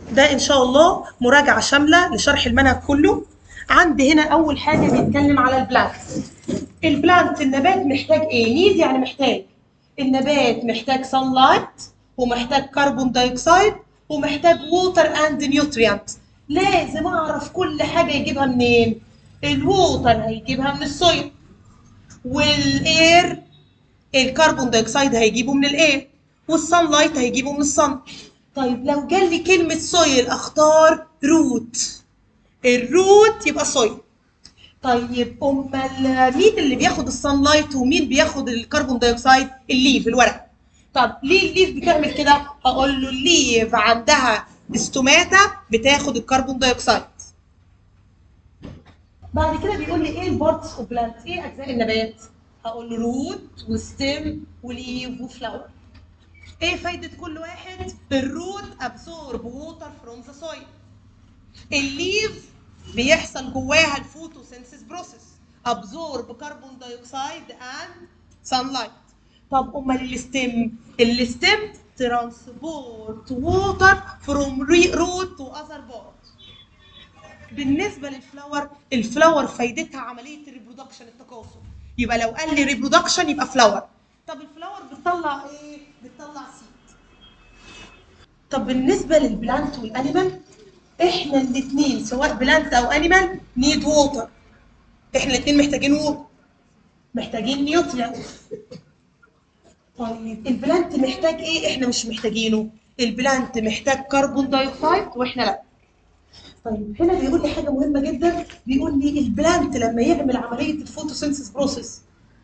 ده ان شاء الله مراجعه شامله لشرح المنهج كله عندي هنا اول حاجه بيتكلم على البلانت البلانت النبات محتاج ايه نيد يعني محتاج النبات محتاج سان لايت ومحتاج كربون دايوكسيد ومحتاج ووتر اند نيوتريانت لازم اعرف كل حاجه يجيبها منين الووتر هيجيبها من السويل والاير الكربون دايوكسيد هيجيبه من الاير والسان لايت هيجيبه من الصن طيب لو جال لي كلمه سويل اختار روت الروت يبقى سويل طيب امال مين اللي بياخد الصن لايت ومين بياخد الكربون دايوكسيد الليف الورق طب ليه الليف بتعمل كده هقول له الليف عندها استوماتا بتاخد الكربون دايوكسيد بعد كده بيقول لي ايه البارتس اوف بلانت ايه اجزاء النبات هقول له روت وستيم وليف وفلاور ايه فايده كل واحد الروت ابسورب ووتر فروم ذا سويل الليف بيحصل جواها الفوتوسينثيس بروسيس ابزورب كربون دايوكسيد اند سان لايت طب امال الستيم الستيم ترانسبورت ووتر فروم روت تو اذر بارت بالنسبه للفلاور الفلاور فايدتها عمليه الريبرودكشن التكاثر يبقى لو قال لي ريبرودكشن يبقى فلاور طب الفلاور بتطلع ايه بتطلع سيد طب بالنسبه للبلانت والانيمال احنا الاثنين سواء بلانت او انيمال نيد ووتر احنا الاثنين محتاجين ووتر محتاجين نيوتريانت طيب البلانت محتاج ايه احنا مش محتاجينه البلانت محتاج كربون دايوكسيد واحنا لا طيب هنا بيقول لي حاجه مهمه جدا بيقول لي البلانت لما يعمل عمليه الفوتوسينثيس بروسيس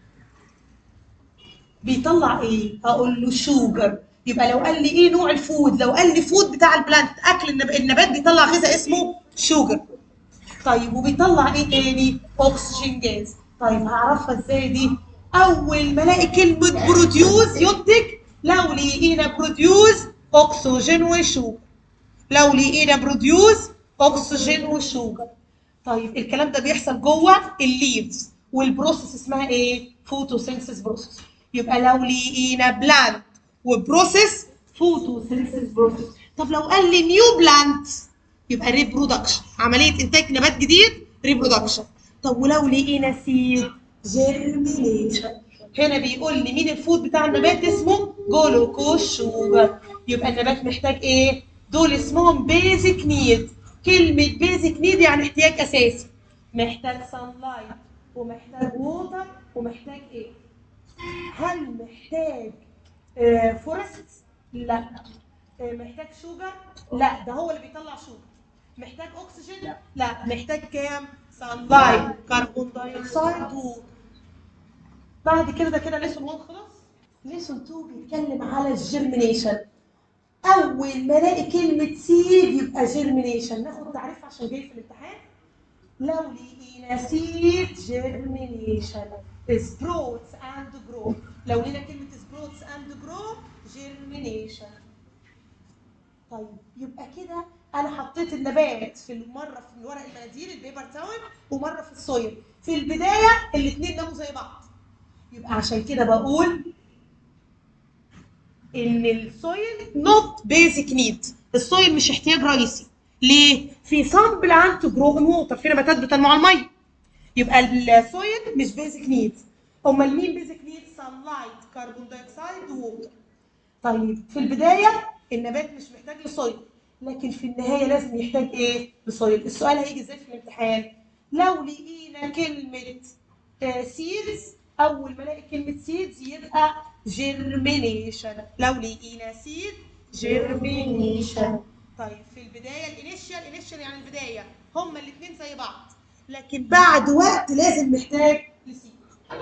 بيطلع ايه هقول له شوجر يبقى لو قال لي ايه نوع الفود لو قال لي فود بتاع البلانت اكل النب... النبات بيطلع غذاء اسمه شوجر طيب وبيطلع ايه تاني اكسجين جاز طيب هعرفها ازاي دي اول ما الاقي كلمه بروديوز ينتج لو لقينا بروديوز اكسجين وشوجر لو لقينا بروديوز اكسجين وشوجر طيب الكلام ده بيحصل جوه الليفز والبروسيس اسمها ايه فوتوسينثيس بروسيس يبقى لو لقينا بلانت وبروسيس فوتوسينثيس بروسيس طب لو قال لي نيو بلانت يبقى ريبرودكشن عمليه انتاج نبات جديد ريبرودكشن طب ولو لقينا سيد جيرمينيشن هنا بيقول لي مين الفود بتاع النبات اسمه جلوكوز شوجر يبقى النبات محتاج ايه دول اسمهم بيزك نيد كلمه بيزك نيد يعني احتياج اساسي محتاج سان لايت ومحتاج ووتر ومحتاج ايه هل محتاج آه فورست لا آه محتاج شوجر لا ده هو اللي بيطلع شوجر محتاج اكسجين لا محتاج كام سان لايت كربون دايوكسيد ووتر بعد كده ده كده ليسون 1 خلاص ليسون 2 بيتكلم على الجيرمينيشن اول ما الاقي كلمه سيد يبقى جيرمينيشن ناخد تعريف عشان جاي في الامتحان لو لقينا سيد جيرمينيشن سبروتس اند جرو لو لقينا كلمه سبروتس اند جرو جيرمينيشن طيب يبقى كده انا حطيت النبات في مره في ورق المناديل البيبر تاون ومره في السويل في البدايه الاثنين ناموا زي بعض يبقى عشان كده بقول ان السويل نوت بيزك نيد السويل مش احتياج رئيسي ليه في سام بلانت جرو ان ووتر في نباتات بتنمو على الميه يبقى السويل مش بيزك نيد امال مين بيزك نيد سان لايت كربون دايوكسيد ووتر طيب في البدايه النبات مش محتاج لسويل لكن في النهايه لازم يحتاج ايه لسويل السؤال هيجي ازاي في الامتحان لو لقينا كلمه سيدز اول ما الاقي كلمه سيدز يبقى جيرمينيشن لو لقينا سيد جيرمينيشن طيب في البدايه الانيشال انيشال يعني البدايه هما الاثنين زي بعض لكن بعد وقت لازم محتاج لسيد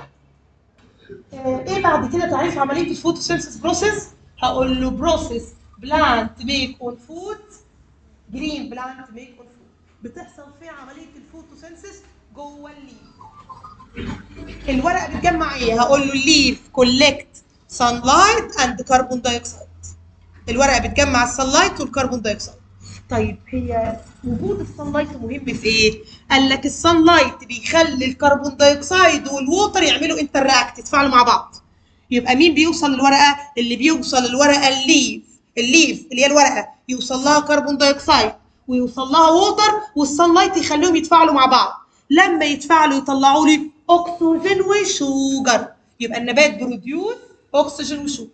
آه ايه بعد كده تعريف عمليه الفوتوسينثيس بروسيس هقول له بروسيس بلانت ميك اون فود جرين بلانت ميك اون فود بتحصل فيها عمليه الفوتوسينثيس جوه الليف الورقه بتجمع ايه هقول له الليف كولكت سان لايت اند كربون دايوكسيد الورقه بتجمع السان لايت والكربون دايوكسيد طيب هي وجود السان لايت مهم في ايه قال لك السان لايت بيخلي الكربون دايوكسيد والووتر يعملوا انتراكت يتفاعلوا مع بعض يبقى مين بيوصل للورقه اللي بيوصل للورقه الليف الليف اللي هي الورقه يوصل لها كربون دايوكسيد ويوصل لها ووتر والصن لايت يخليهم يتفاعلوا مع بعض لما يتفاعلوا يطلعوا لي اكسجين وشوجر يبقى النبات بروديوس اكسجين وشوجر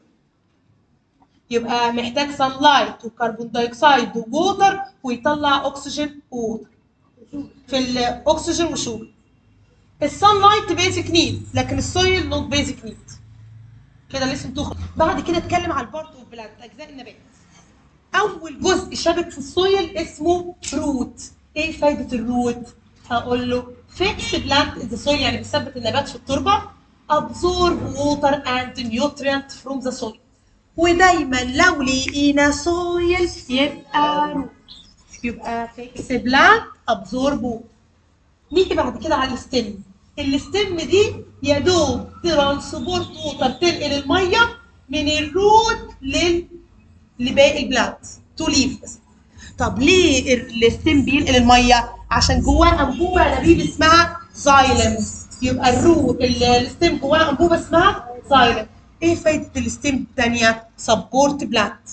يبقى محتاج سان لايت وكربون دايوكسيد ووتر ويطلع اكسجين ووتر في الاكسجين وشوجر السان لايت بيزك نيد لكن السويل نوت بيزك نيد كده لسه تخرج بعد كده اتكلم على البارت اوف بلانت اجزاء النبات اول جزء شبك في السويل اسمه روت ايه فايده الروت هقول له فيكس بلانت ذا سويل يعني بيثبت النبات في التربه absorb water and nutrient from the soil ودايما لو لقينا سويل يبقى روت يبقى فيكس بلانت absorb water نيجي بعد كده على الستم الستم دي يا دوب ترانسبورت ووتر تنقل الميه من الروت لل لباقي البلانت تو ليف بس طب ليه الستم بينقل الميه عشان جواه انبوبه لبيب اسمها زايلم يبقى الروت الستم جواه انبوبه اسمها زايلم ايه فايده الستم الثانيه سبورت بلانت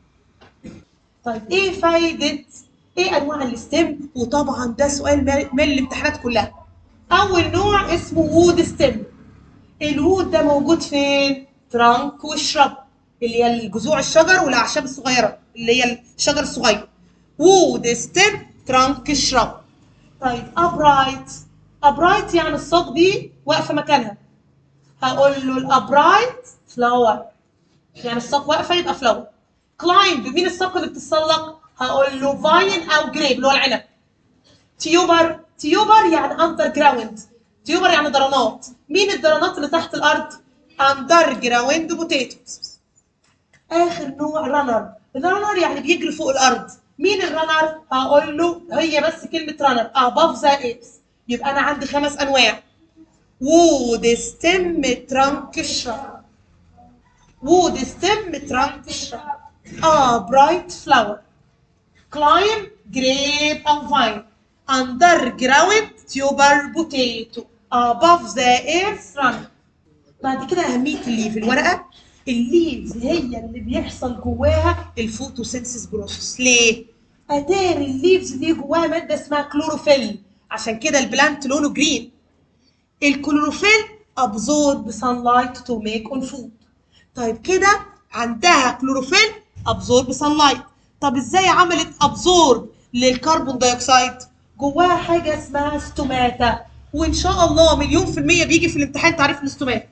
طيب ايه فايده ايه انواع الستم وطبعا ده سؤال من من الامتحانات كلها اول نوع اسمه وود ستم الوود ده موجود فين ترانك والشرب اللي هي جذوع الشجر والاعشاب الصغيره اللي هي الشجر الصغير وود ستم ترانك الشرب طيب ابرايت ابرايت يعني الساق دي واقفه مكانها هقول له الابرايت فلاور يعني الساق واقفه يبقى فلاور كلايمب مين الساق اللي بتتسلق هقول له فاين او جريب اللي هو العنب تيوبر تيوبر يعني اندر جراوند تيوبر يعني درانات مين الدرانات اللي تحت الارض اندر جراوند بوتيتوز اخر نوع رانر الرانر يعني بيجري فوق الارض مين الرانر هقول له هي بس كلمه رانر above the apes يبقى انا عندي خمس انواع وود ستيم ترانك الشرب وود ستيم ترانك الشرب اه برايت فلاور climb grape and vine underground tuber potato above the earth run بعد كده أهمية الليف الورقة الليفز هي اللي بيحصل جواها الفوتوسينثيس بروسيس ليه؟ أتاري الليفز دي جواها مادة اسمها كلوروفيل عشان كده البلانت لونه جرين الكلوروفيل absorb sunlight to make on food طيب كده عندها كلوروفيل absorb sunlight طب ازاي عملت ابزورب للكربون دايوكسيد جواها حاجه اسمها ستوماتا وان شاء الله مليون في المية بيجي في الامتحان تعريف الاستوماتا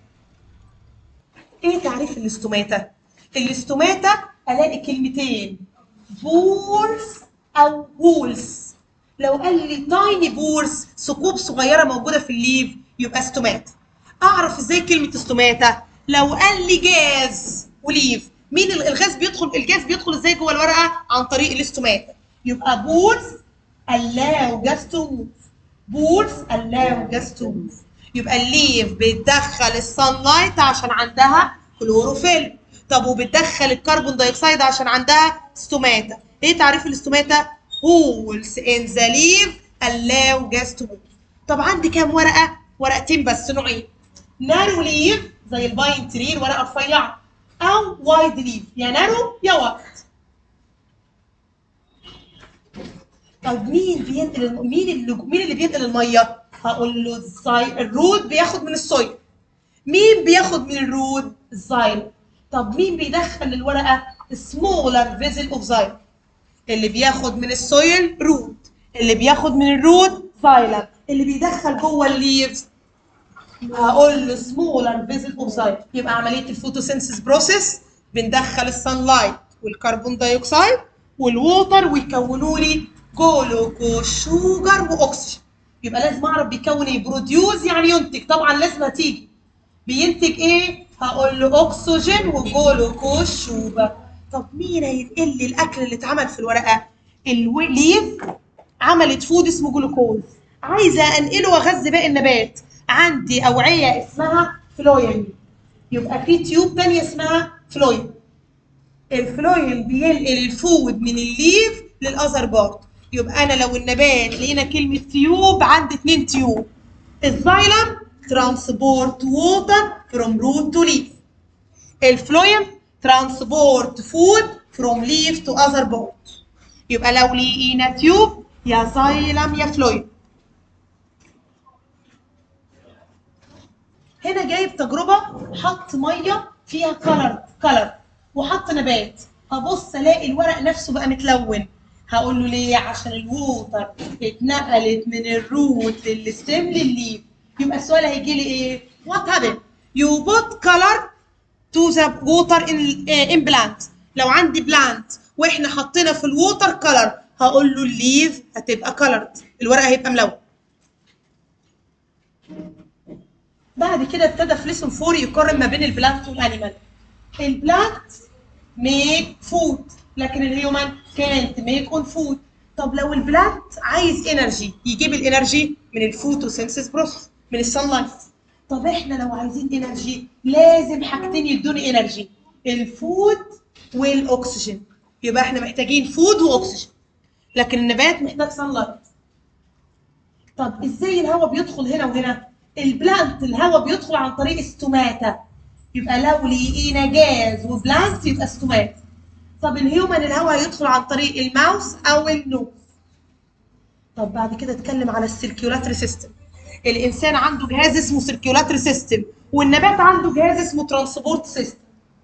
ايه تعريف الاستوماتا الاستوماتا الاقي كلمتين بورس او وولز لو قال لي تايني بورس ثقوب صغيره موجوده في الليف يبقى ستوماتا اعرف ازاي كلمه استوماتا لو قال لي جاز وليف مين الغاز بيدخل الجاز بيدخل ازاي جوه الورقه عن طريق الاستوماتا يبقى بورس allow gas to move بورس allow gas to move يبقى الليف بتدخل الصن لايت عشان عندها كلوروفيل طب وبتدخل الكربون دايوكسيد عشان عندها ستوماتا ايه تعريف الاستوماتا holes in the leaf allow gas to move طب عندي كام ورقه ورقتين بس نوعين نارو ليف زي الباين تري ورقه رفيعه او وايد ليف يا نارو يا وايد طب مين بينقل الم- مين اللي مين اللي بينقل الميه هقول له الزاي الرود بياخد من السويل مين بياخد من الرود الزايل طب مين بيدخل الورقه سمولر فيزل اوف زايل اللي بياخد من السويل رود اللي بياخد من الرود زايلم اللي بيدخل جوه الليفز هقول له سمولر فيزل اوف زايل يبقى عمليه الفوتوسينثيس بروسيس بندخل السان لايت والكربون دايوكسيد والووتر ويكونوا لي جلوكوز شوجر واكسجين يبقى لازم اعرف بيكون ايه بروديوز يعني ينتج طبعا لازم هتيجي بينتج ايه هقول له اكسجين وجلوكوز شوجر طب مين هينقل لي الاكل اللي اتعمل في الورقه الليف عملت فود اسمه جلوكوز عايزه انقله واغذي باقي النبات عندي اوعيه اسمها فلويم يبقى في تيوب تانية اسمها فلويم الفلويم بينقل الفود من الليف للاذر بارت يبقى انا لو النبات لقينا كلمه تيوب عندي اتنين تيوب الزايلم ترانسبورت ووتر فروم روت تو ليف الفلويم ترانسبورت فود from leaf to other part يبقى لو لقينا تيوب يا زايلم يا فلويد هنا جايب تجربة حط مية فيها كلر كلر وحط نبات هبص الاقي الورق نفسه بقى متلون هقول له ليه عشان الووتر اتنقلت من الروت للستيم للليف يبقى السؤال هيجي لي ايه وات هابن يو بوت كلر تو ذا ووتر ان ان بلانت لو عندي بلانت واحنا حطينا في الووتر كلر هقول له الليف هتبقى كلرد الورق هيبقى ملون بعد كده ابتدى في ليسون 4 يقارن ما بين البلانت والانيمال البلانت ميك فود لكن الهيومن كانت ميك اون فود طب لو البلانت عايز انرجي يجيب الانرجي من الفوتوسينثيس بروسس من السان لايت طب احنا لو عايزين انرجي لازم حاجتين يدوني انرجي الفود والاكسجين يبقى احنا محتاجين فود واكسجين لكن النبات محتاج سان لايت طب ازاي الهواء بيدخل هنا وهنا البلانت الهواء بيدخل عن طريق استوماتا يبقى لو لقينا جاز وبلانت يبقى استومات طب الهيومن الهواء يدخل عن طريق الماوس او النوز طب بعد كده اتكلم على السيركيولاتري سيستم الانسان عنده جهاز اسمه سيركيولاتري سيستم والنبات عنده جهاز اسمه ترانسبورت سيستم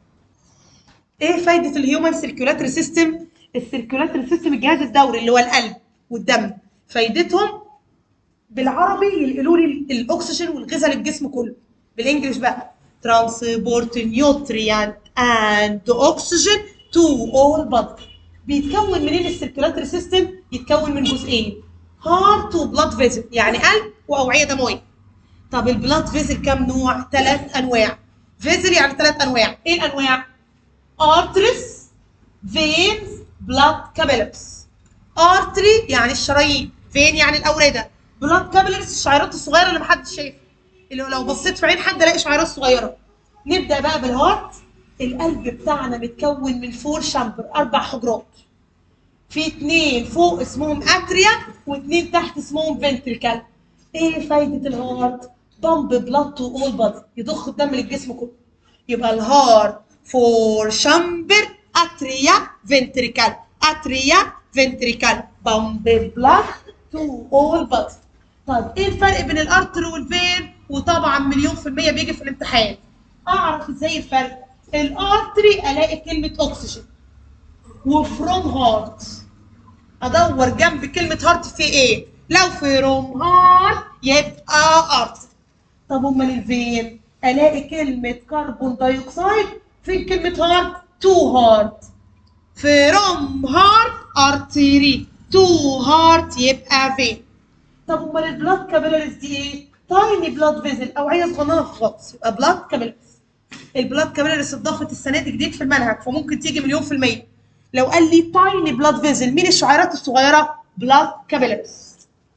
ايه فايده الهيومن سيركيولاتري سيستم السيركيولاتري سيستم الجهاز الدوري اللي هو القلب والدم فايدتهم بالعربي ينقلوا لي الاكسجين والغذاء للجسم كله بالانجلش بقى ترانسبورت نيوتريانت اند اوكسجين تو اول بادي بيتكون منين السيركيولاتري سيستم يتكون من جزئين هارت وبلاد فيزل يعني قلب واوعيه دمويه طب البلاد فيزل كام نوع ثلاث انواع فيزل يعني ثلاث انواع ايه الانواع ارتريس فينز بلاد كابيلرز ارتري يعني الشرايين فين يعني الاورده بلاد كابيلرز الشعيرات الصغيره اللي محدش شايفها اللي لو بصيت في عين حد الاقي شعيرات صغيره نبدا بقى بالهارت القلب بتاعنا متكون من فور شامبر اربع حجرات في اتنين فوق اسمهم اتريا واتنين تحت اسمهم فنتريكال ايه فايده الهارت بامب بلاد تو اول بادي يضخ الدم للجسم كله يبقى الهارت فور شامبر اتريا فنتريكال اتريا فنتريكال بامب بلاد تو اول بادي طيب ايه الفرق بين الارتر والفين وطبعا مليون في المية بيجي في الامتحان اعرف ازاي الفرق الارتري الاقي كلمة اكسجين وفروم هارت ادور جنب كلمة هارت في ايه لو فروم هارت يبقى ارتري طب امال الفين الاقي كلمة كربون دايوكسيد فين كلمة هارت تو هارت فروم هارت ارتري تو هارت يبقى فين طب امال البلاد كابيلاريز دي ايه؟ تايني بلاد فيزل اوعيه صغننه خالص يبقى بلاد كابيلاريز البلاد كابيلاريز اتضافت السنه دي جديد في المنهج فممكن تيجي مليون في الميه لو قال لي تايني بلاد فيزل مين الشعيرات الصغيره؟ بلاد كابيلاريز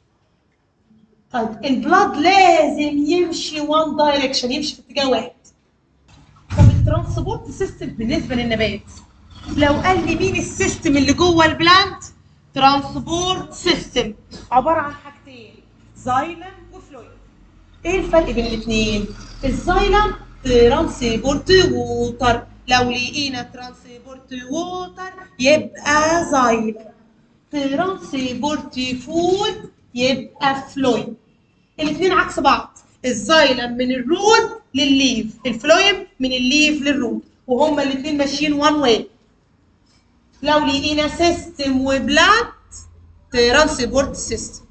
طيب البلاد لازم يمشي وان دايركشن يمشي في اتجاه واحد طب الترانسبورت سيستم بالنسبه للنبات لو قال لي مين السيستم اللي جوه البلانت ترانسبورت سيستم عباره عن حاجتين زايلم وفلويد ايه الفرق بين الاثنين الزايلم ترانسبورت ووتر لو لقينا ترانسبورت ووتر يبقى زايلم ترانسبورت فود يبقى فلويد الاثنين عكس بعض الزايلم من الروت للليف الفلويم من الليف للروت وهما الاثنين ماشيين وان واي لو لقينا سيستم وبلانت ترانسبورت سيستم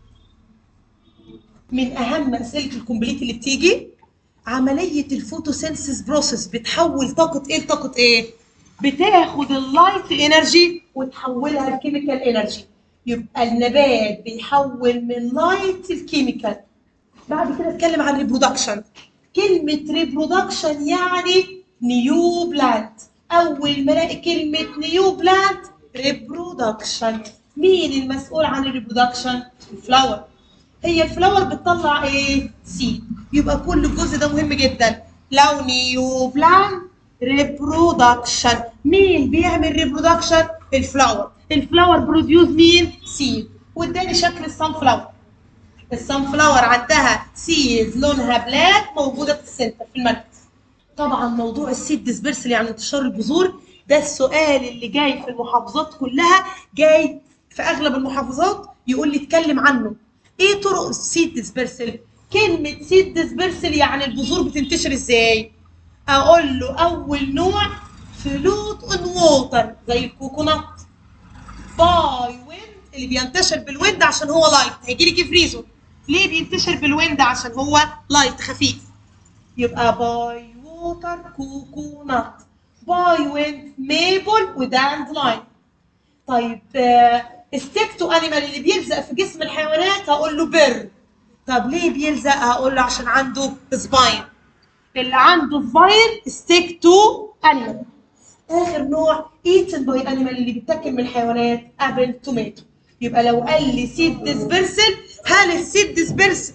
من اهم اسئله الكومبليت اللي بتيجي عمليه الفوتوسينثيس بروسيس بتحول طاقه ايه لطاقه ايه بتاخد اللايت انرجي وتحولها لكيميكال انرجي يبقى النبات بيحول من لايت لكيميكال بعد كده اتكلم عن ريبرودكشن كلمه ريبرودكشن يعني نيو بلانت اول ما الاقي كلمه نيو بلانت ريبرودكشن مين المسؤول عن الريبرودكشن الفلاور هي الفلاور بتطلع ايه سيد يبقى كل الجزء ده مهم جدا لو نيو بلانت ريبرودكشن مين بيعمل ريبرودكشن الفلاور الفلاور بروديوس مين سيد واداني شكل الصن فلاور الصن فلاور عندها سيد لونها بلاك موجوده في السنتر في المركز طبعا موضوع السيد ديسبيرسل يعني انتشار البذور ده السؤال اللي جاي في المحافظات كلها جاي في اغلب المحافظات يقول لي اتكلم عنه ايه طرق السيد ديسبرسل كلمه سيد ديسبرسل يعني البذور بتنتشر ازاي اقول له اول نوع فلوت اون ووتر زي الكوكونات باي ويند اللي بينتشر بالويند عشان هو لايت هيجي لي كيف ريزون ليه بينتشر بالويند عشان هو لايت خفيف يبقى باي ووتر كوكونات باي ويند ميبل وداند لاين طيب ستيك تو انيمال اللي بيلزق في جسم الحيوانات هقول له بر طب ليه بيلزق هقول له عشان عنده سباين اللي عنده سباين ستيك تو انيمال اخر نوع ايتن باي انيمال اللي بيتاكل من الحيوانات ابل توماتو يبقى لو قال لي سيد ديسبرسل هل السيد ديسبرسل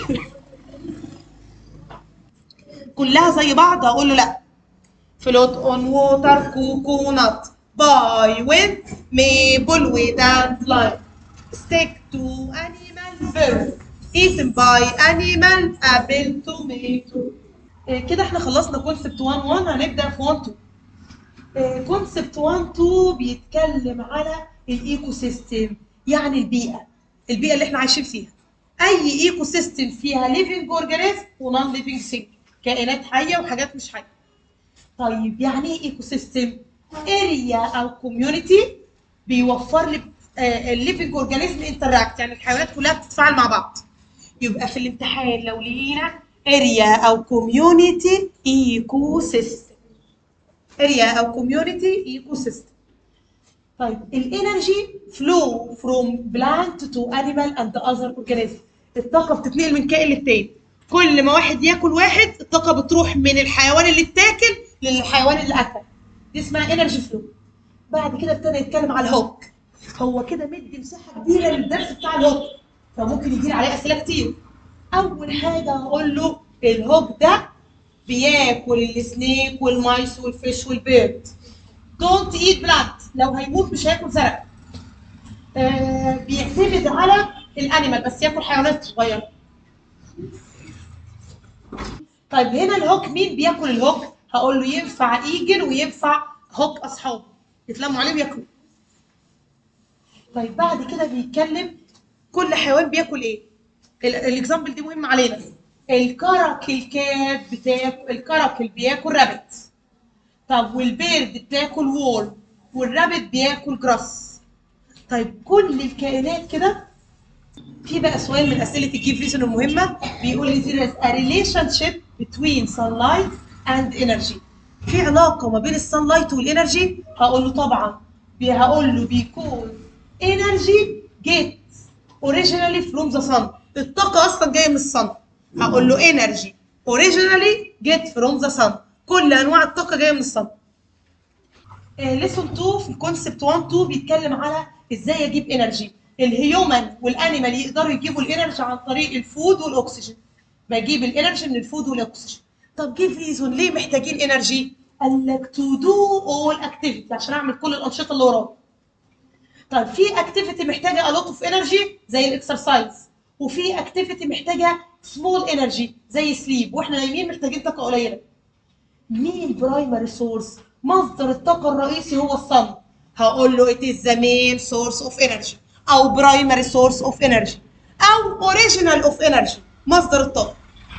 كلها زي بعض هقول له لا فلوت اون ووتر كوكونات باي ويند ميبل وداند لاين ستيك تو انيمال فيرب eaten by animal apple tomato إيه كده احنا خلصنا كونسبت 1 1 هنبدا في 1 2 كونسبت 1 2 بيتكلم على الايكو سيستم يعني البيئه البيئه اللي احنا عايشين فيها اي ايكو سيستم فيها ليفنج اورجانيزم ونون ليفنج ثينج كائنات حيه وحاجات مش حيه طيب يعني ايه ايكو سيستم اريا او كوميونتي بيوفر لي الليفنج اورجانيزم انتراكت يعني الحيوانات كلها بتتفاعل مع بعض يبقى في الامتحان لو لقينا اريا او كوميونتي ايكو سيستم اريا او كوميونتي ايكو سيستم طيب الانرجي فلو فروم بلانت تو انيمال اند اذر اورجانيزم الطاقه بتتنقل من كائن للتاني كل ما واحد ياكل واحد الطاقه بتروح من الحيوان اللي اتاكل للحيوان اللي اكل دي اسمها انرجي فلو بعد كده ابتدى يتكلم على الهوك هو كده مدي مساحه كبيره للدرس بتاع الهوك فممكن يجي لي عليه اسئله كتير اول حاجه هقول له الهوك ده بياكل السنيك والمايس والفيش والبيرد دونت ايت بلانت لو هيموت مش هياكل زرع آه بيعتمد على الانيمال بس ياكل حيوانات صغيره طيب هنا الهوك مين بياكل الهوك هقول له ينفع ايجل وينفع هوك اصحابه يتلموا عليه وياكلوا طيب بعد كده بيتكلم كل حيوان بياكل ايه الاكزامبل دي مهم علينا الكركل كاب بتاكل الكركل بياكل رابت طب والبيرد بتاكل وول والرابت بياكل جراس طيب كل الكائنات كده في بقى سؤال من اسئله الجيف ريزون المهمه بيقول لي there is a relationship between sunlight and energy في علاقه ما بين السانلايت والانرجي هقول له طبعا هقول له بيكون energy get originally from the sun الطاقه اصلا جايه من الصن هقول له energy originally get from the sun كل انواع الطاقه جايه من الصن ليسون 2 في الكونسبت 1 2 بيتكلم على ازاي اجيب انرجي الهيومن والانيمال يقدروا يجيبوا الانرجي عن طريق الفود والاكسجين بجيب الانرجي من الفود والاكسجين طب جيب ريزون ليه محتاجين انرجي قال لك تو دو اول اكتيفيتي عشان اعمل كل الانشطه اللي ورايا طيب في اكتيفيتي محتاجه الوت اوف انرجي زي الاكسرسايز وفي اكتيفيتي محتاجه سمول انرجي زي سليب واحنا نايمين محتاجين طاقه قليله مين برايمري سورس مصدر الطاقه الرئيسي هو الصن هقول له it is the main source of energy او primary source of energy او original of energy مصدر الطاقه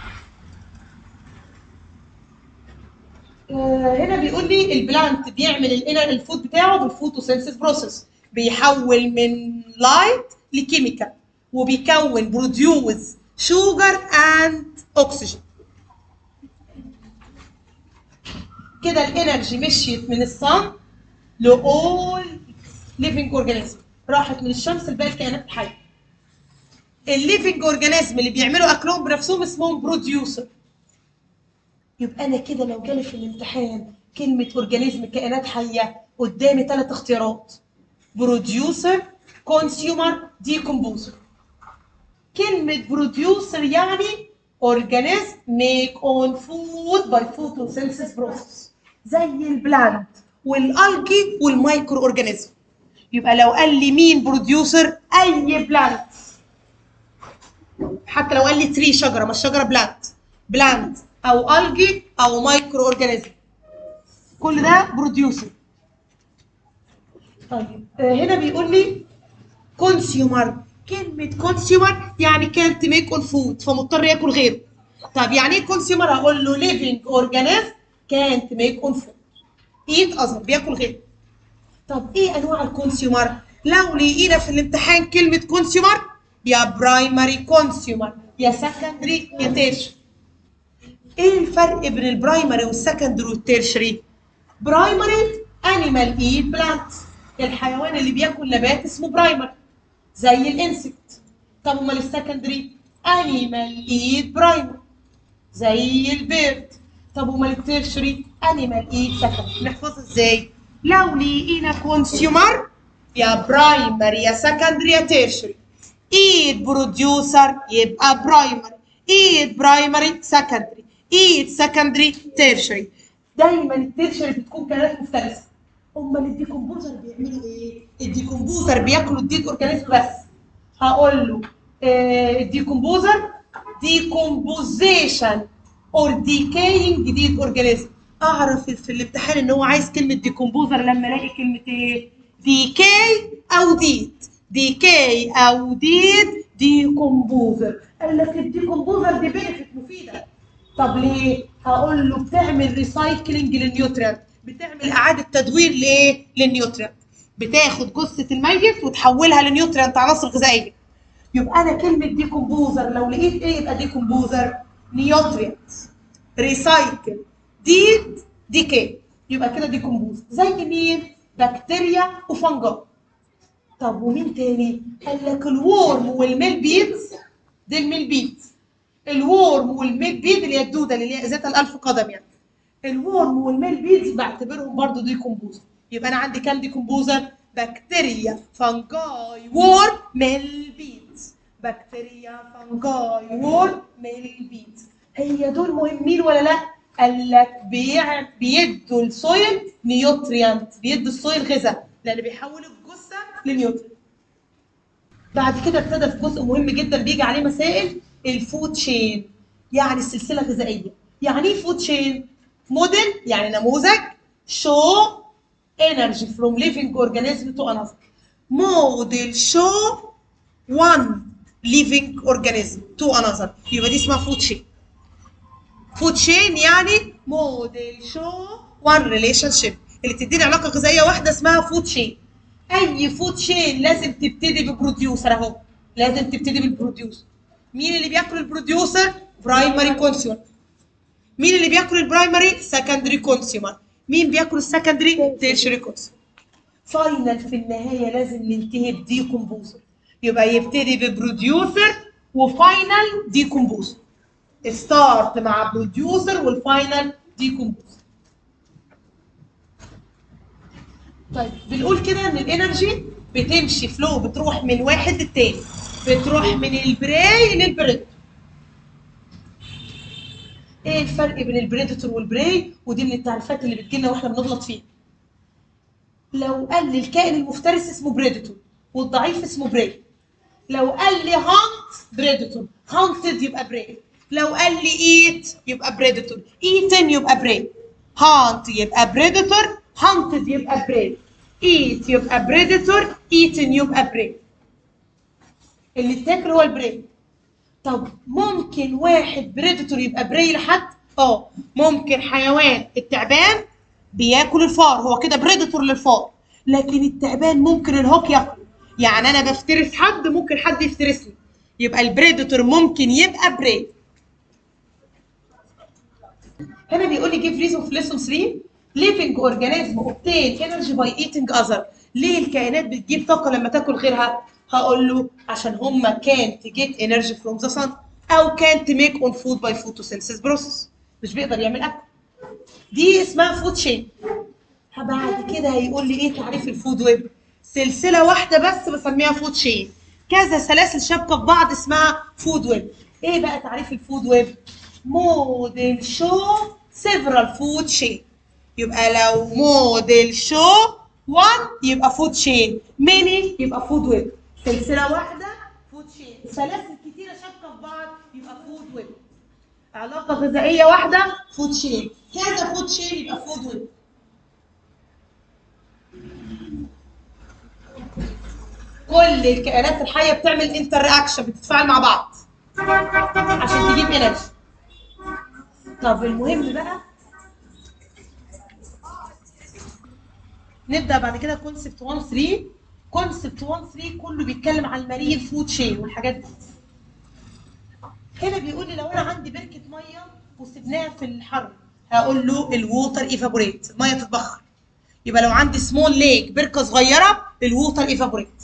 آه هنا بيقول لي البلانت بيعمل الانر الفود بتاعه بالفوتوسينثيس بروسيس بيحول من لايت لكيميكال وبيكون بروديوز شوجر اند اوكسجين كده الانرجي مشيت من الصن لاول ليفنج اورجانيزم راحت من الشمس لباقي الكائنات الحيه الليفنج اورجانيزم اللي بيعملوا اكلهم بنفسهم اسمهم بروديوسر يبقى انا كده لو جالي في الامتحان كلمه اورجانيزم كائنات حيه قدامي ثلاث اختيارات بروديوسر كونسيومر ديكومبوزر كلمه بروديوسر يعني اورجانيزم ميك اون فود باي فوتوسينثيس بروسيس زي البلانت والالجي والمايكرو اورجانيزم يبقى لو قال لي مين بروديوسر اي بلانت حتى لو قال لي تري شجره مش شجره بلانت بلانت او الجي او مايكرو اورجانيزم كل ده بروديوسر طيب آه، هنا بيقول لي كونسيومر كلمة كونسيومر يعني كانت ميك اون فود فمضطر ياكل غيره طب يعني ايه كونسيومر هقول له ليفنج اورجانيزم كانت ميك اون فود ايت اذر بياكل غيره طب ايه انواع الكونسيومر لو لقينا في الامتحان كلمة كونسيومر يا برايمري كونسيومر يا سكندري يا تيرشري ايه الفرق بين البرايمري والسكندري والتيرشري برايمري انيمال ايت بلانتس الحيوان اللي بياكل نبات اسمه برايمري زي الانسكت طب امال السكندري انيمال ايت برايمري زي البيرد طب امال التيرشري انيمال ايت سكندري نحفظها ازاي لو لقينا كونسيومر يا برايمري يا سكندري يا تيرشري ايت بروديوسر يبقى برايمري ايت برايمري سكندري ايت سكندري تيرشري دايما التيرشري بتكون كائنات مفترسه امال الديكمبوزر بيعملوا ايه الديكمبوزر بياكلوا الديك اورجانيزم بس هقول له آه الديكمبوزر ديكمبوزيشن اور ديكاينج ديك اورجانيزم اعرف في الامتحان ان هو عايز كلمه ديكمبوزر لما الاقي كلمه ايه ديكاي او ديد ديكاي او ديد ديكمبوزر قال لك الديكمبوزر دي بنفيت مفيده طب ليه هقول له بتعمل ريسايكلينج للنيوترينت بتعمل اعاده تدوير لايه للنيوترينت بتاخد جثه الميت وتحولها لنيوترينت عناصر غذائيه يبقى انا كلمه ديكمبوزر لو لقيت ايه يبقى ديكمبوزر نيوترينت ريسايكل ديد ديكي يبقى كده ديكمبوز زي مين بكتيريا وفنجا طب ومين تاني قال لك الورم والميل بيدز دي الميل بيدز الورم والميل بيد اللي هي الدوده اللي هي ذات الالف قدم يعني الورم والميل بيدز بعتبرهم برضو ديكمبوزر يبقى انا عندي كام ديكمبوزر بكتيريا فانجاي وورم ميل بيدز بكتيريا فانجاي وورم ميل بيدز هي دول مهمين ولا لا قال لك بيع... بيدوا السويل نيوتريانت بيدوا السويل غذاء لان بيحولوا الجثه لنيوتريانت بعد كده ابتدى في جزء مهم جدا بيجي عليه مسائل الفود تشين يعني السلسله الغذائيه يعني ايه فود تشين موديل يعني نموذج شو انرجي فروم ليفنج اورجانيزم تو انذر موديل شو وان ليفنج اورجانيزم تو انذر يبقى دي اسمها فود تشين فود تشين يعني موديل شو وان ريليشن شيب اللي تديني علاقه غذائيه واحده اسمها فود تشين اي فود تشين لازم تبتدي ببروديوسر اهو لازم تبتدي بالبروديوسر مين اللي بياكل البروديوسر برايمري كونسيومر مين اللي بياكل البرايمري سكندري كونسيومر مين بياكل السكندري تيرشري كونسيومر فاينل في النهايه لازم ننتهي بديكومبوزر يبقى يبتدي ببروديوسر وفاينل ديكومبوزر ستارت مع بروديوسر والفاينل ديكومبوزر طيب بنقول كده ان الانرجي بتمشي فلو بتروح من واحد للتاني بتروح من البراي للبريدتور ايه الفرق بين البريدتور والبراي ودي من التعريفات اللي بتجيلنا واحنا بنغلط فيها لو قال لي الكائن المفترس اسمه بريدتور والضعيف اسمه براي لو قال لي هانت بريدتور هانتد يبقى براي لو قال لي ايت يبقى بريدتور ايتن يبقى براي هانت يبقى بريدتور هانتد يبقى براي ايت يبقى بريدتور ايتن يبقى براي اللي بتاكل هو البراي طب ممكن واحد بريدتور يبقى براي لحد اه ممكن حيوان التعبان بياكل الفار هو كده بريدتور للفار لكن التعبان ممكن الهوك ياكله يعني انا بفترس حد ممكن حد يفترسني يبقى البريدتور ممكن يبقى براي هنا بيقول لي give reason في lesson 3 living organism obtain energy by eating other ليه الكائنات بتجيب طاقة لما تاكل غيرها؟ هقول له عشان هما can't get energy from the sun أو can't make on food by photosynthesis process مش بيقدر يعمل أكل دي اسمها فود شين بعد كده هيقول لي ايه تعريف الفود ويب سلسلة واحدة بس بسميها فود شين كذا سلاسل شابكة في بعض اسمها فود ويب ايه بقى تعريف الفود ويب؟ موديل شو several food chain يبقى لو موديل شو 1 يبقى فود شين ميني يبقى فود ويب سلسله واحده فود شين سلاسل كتيره شابكه في بعض يبقى فود ويب علاقه غذائيه واحده فود شين كذا فود شين يبقى فود ويب كل الكائنات الحيه بتعمل انتر اكشن بتتفاعل مع بعض عشان تجيب انرجي طب المهم بقى نبدا بعد كده كونسبت 1 3 كونسبت 1 3 كله بيتكلم عن المارين فود شين والحاجات دي هنا بيقول لي لو انا عندي بركه ميه وسبناها في الحر هقول له الووتر ايفابوريت الميه تتبخر يبقى لو عندي سمول ليك بركه صغيره الووتر ايفابوريت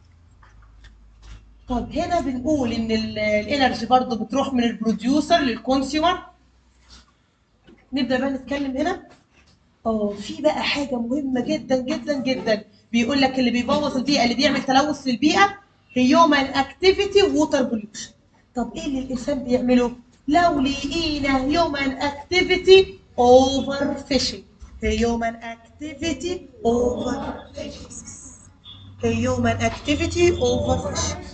طب هنا بنقول ان ال- الانرجي برضو بتروح من البروديوسر للكونسيومر نبدا بقى نتكلم هنا اه في بقى حاجه مهمه جدا جدا جدا بيقول لك اللي بيبوظ البيئه اللي بيعمل تلوث للبيئه هيومن اكتيفيتي ووتر بوليوشن طب ايه اللي الانسان بيعمله لو لقينا هيومن اكتيفيتي اوفر فيشنج هيومن اكتيفيتي اوفر هيومن اكتيفيتي اوفر فيشنج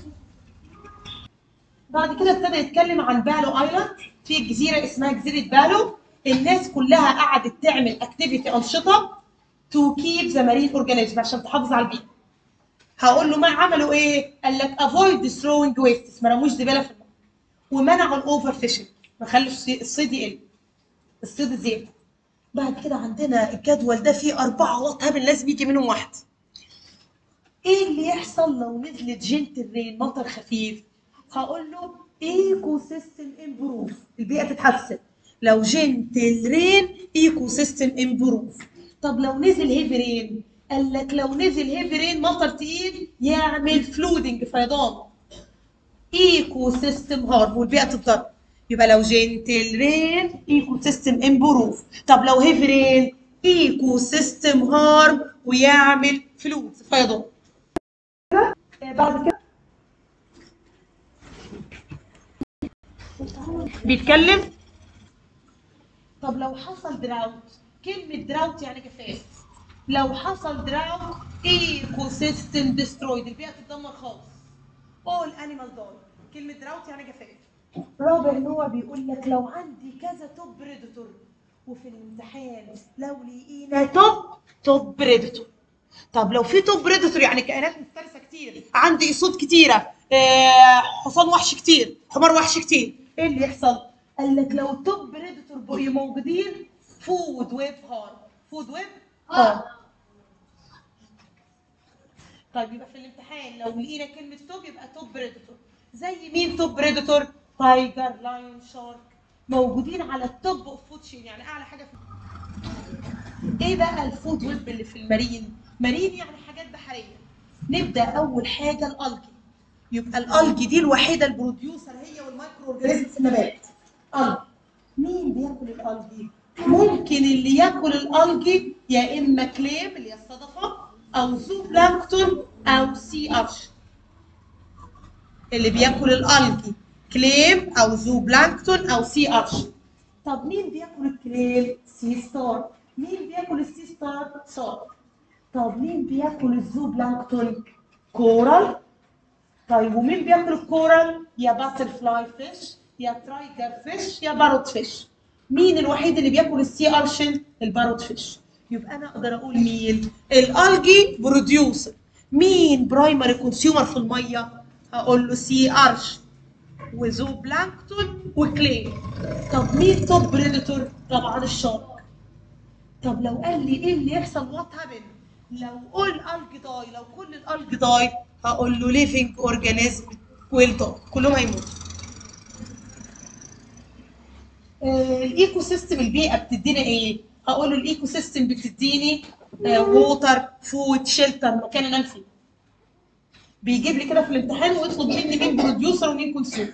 بعد كده ابتدى يتكلم عن بالو ايلاند في جزيره اسمها جزيره بالو الناس كلها قعدت تعمل اكتيفيتي انشطه تو كيب ذا مارين اورجانيزم عشان تحافظ على البيئه هقول له ما عملوا ايه قال لك افويد ثروينج ويست ما رموش زباله في الماء ومنعوا الاوفر فيشنج ما خلوش الصيد يقل الصيد زياده بعد كده عندنا الجدول ده فيه أربعة واط هبل لازم يجي منهم واحد ايه اللي يحصل لو نزلت جنتل رين مطر خفيف هقول له ايكو سيستم امبروف البيئه تتحسن لو جنتل رين ايكو سيستم امبروف طب لو نزل هيفي رين قال لك لو نزل هيفي رين مطر تقيل يعمل فلودنج فيضان ايكو سيستم هارم والبيئه تتضرر يبقى لو جنتل رين ايكو سيستم امبروف طب لو هيفي رين ايكو سيستم هارم ويعمل فلودز فيضان بعد كده بيتكلم طب لو حصل دراوت كلمة دراوت يعني جفاف لو حصل دراوت ايكو سيستم ديسترويد البيئة تتدمر خالص اول انيمال داي كلمة دراوت يعني جفاف رابع نوع بيقول لك لو عندي كذا توب بريدتور وفي الامتحان لو لقينا توب توب بريدتور طب لو في توب بريدتور يعني كائنات مفترسه كتير عندي اسود كتيره آه، حصان وحش كتير حمار وحش كتير ايه اللي يحصل قال لك لو التوب بريدتور بقوا موجودين فود ويب هارم فود ويب هارم طيب يبقى في الامتحان لو لقينا كلمه توب يبقى توب بريدتور زي مين توب بريدتور تايجر لايون شارك موجودين على التوب اوف فود شين يعني اعلى حاجه في ايه بقى الفود ويب اللي في المارين مارين يعني حاجات بحريه نبدا اول حاجه الالجي يبقى الالجي دي الوحيده البروديوسر هي والمايكرو اورجانيزم في النبات الجي مين بياكل الالجي ممكن اللي ياكل الالجي يا اما كليم اللي هي الصدفه او زو بلانكتون او سي ارش اللي بياكل الالجي كليم او زو بلانكتون او سي ارش طب مين بياكل الكليم سي ستار مين بياكل السي ستار شارك طب مين بياكل الزو بلانكتون كورال طيب ومين بياكل الكورال يا باتر فلاي فيش يا ترايجر فيش يا باروت فيش مين الوحيد اللي بياكل السي ارشن الباروت فيش يبقى انا اقدر اقول مين الالجي بروديوسر مين برايمري كونسيومر في الميه هقول له سي ارش وزو بلانكتون وكلي طب مين توب بريدتور طبعا الشارك طب لو قال لي ايه اللي يحصل وات هابن لو قول الالج داي لو كل الالج داي هقول له ليفنج اورجانيزم ويل داي كلهم هيموتوا آه، الايكو سيستم البيئه بتدينا ايه هقول له الايكو سيستم بتديني ووتر فود شيلتر مكان انام فيه بيجيب لي كده في الامتحان ويطلب مني مين بروديوسر ومين كونسيومر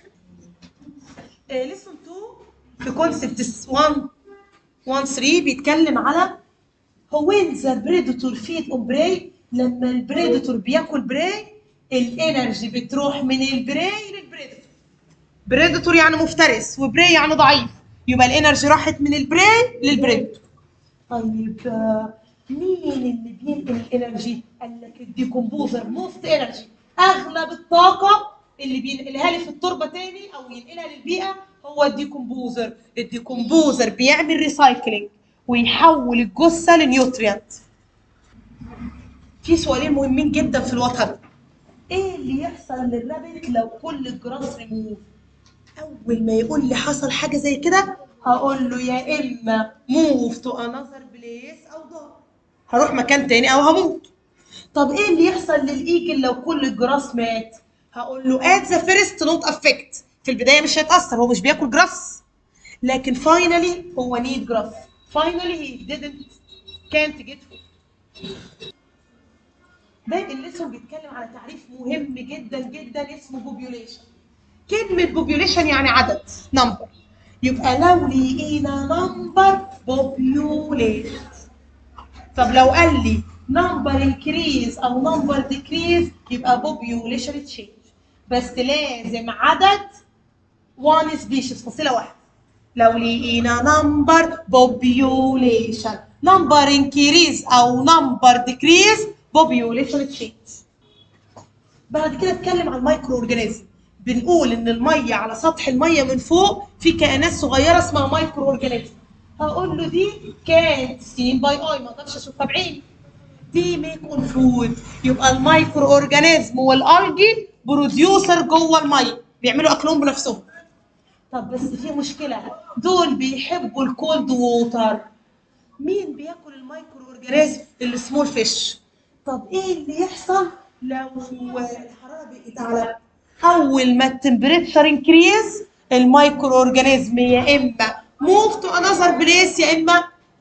ليسون 2 في كونسبت 1 1 3 بيتكلم على هو وين ذا بريدتور فيد اون براي لما البريدتور بياكل براي الانرجي بتروح من البراي للبريدتور بريدتور يعني مفترس وبراي يعني ضعيف يبقى الانرجي راحت من البراي للبريدتور طيب آه، مين اللي بينقل الانرجي؟ قال لك الديكومبوزر موست انرجي اغلب الطاقه اللي بينقلها لي في التربه تاني او ينقلها للبيئه هو الديكومبوزر الديكومبوزر بيعمل ريسايكلينج ويحول الجثه لنيوتريانت في سؤالين مهمين جدا في الوتر ايه اللي يحصل للرابط لو كل الجراس ريموف اول ما يقول لي حصل حاجه زي كده هقول له يا اما موف تو انذر بليس او دار هروح مكان تاني او هموت طب ايه اللي يحصل للايجل لو كل الجراس مات هقول له ات ذا فيرست نوت افكت في البدايه مش هيتاثر هو مش بياكل جراس لكن فاينلي هو نيد جراس فاينلي هي didn't can't get food ده الليسون بيتكلم على تعريف مهم جدا جدا اسمه بوبيوليشن كلمة بوبيوليشن يعني عدد نمبر يبقى لو لقينا نمبر بوبيوليت طب لو قال لي نمبر انكريز او نمبر ديكريز يبقى بوبيوليشن تشينج بس لازم عدد وان سبيشيز فصيلة واحدة لو لقينا نمبر بوبيوليشن نمبر انكريز او نمبر ديكريز بوبيوليشن تشينج بعد كده اتكلم عن المايكرو اورجانيزم بنقول ان الميه على سطح الميه من فوق في كائنات صغيره اسمها مايكرو اورجانيزم هقول له دي كانت سين باي اي ما اقدرش اشوفها بعيني دي ميك اون فود يبقى المايكرو اورجانيزم والالجي بروديوسر جوه الميه بيعملوا اكلهم بنفسهم طب بس في مشكله دول بيحبوا الكولد ووتر مين بياكل المايكرو اورجانيزم السمول فيش طب ايه اللي يحصل لو الحراره بقت اعلى اول ما التمبريتشر انكريز المايكرو اورجانيزم يا اما موف تو انذر بليس يا اما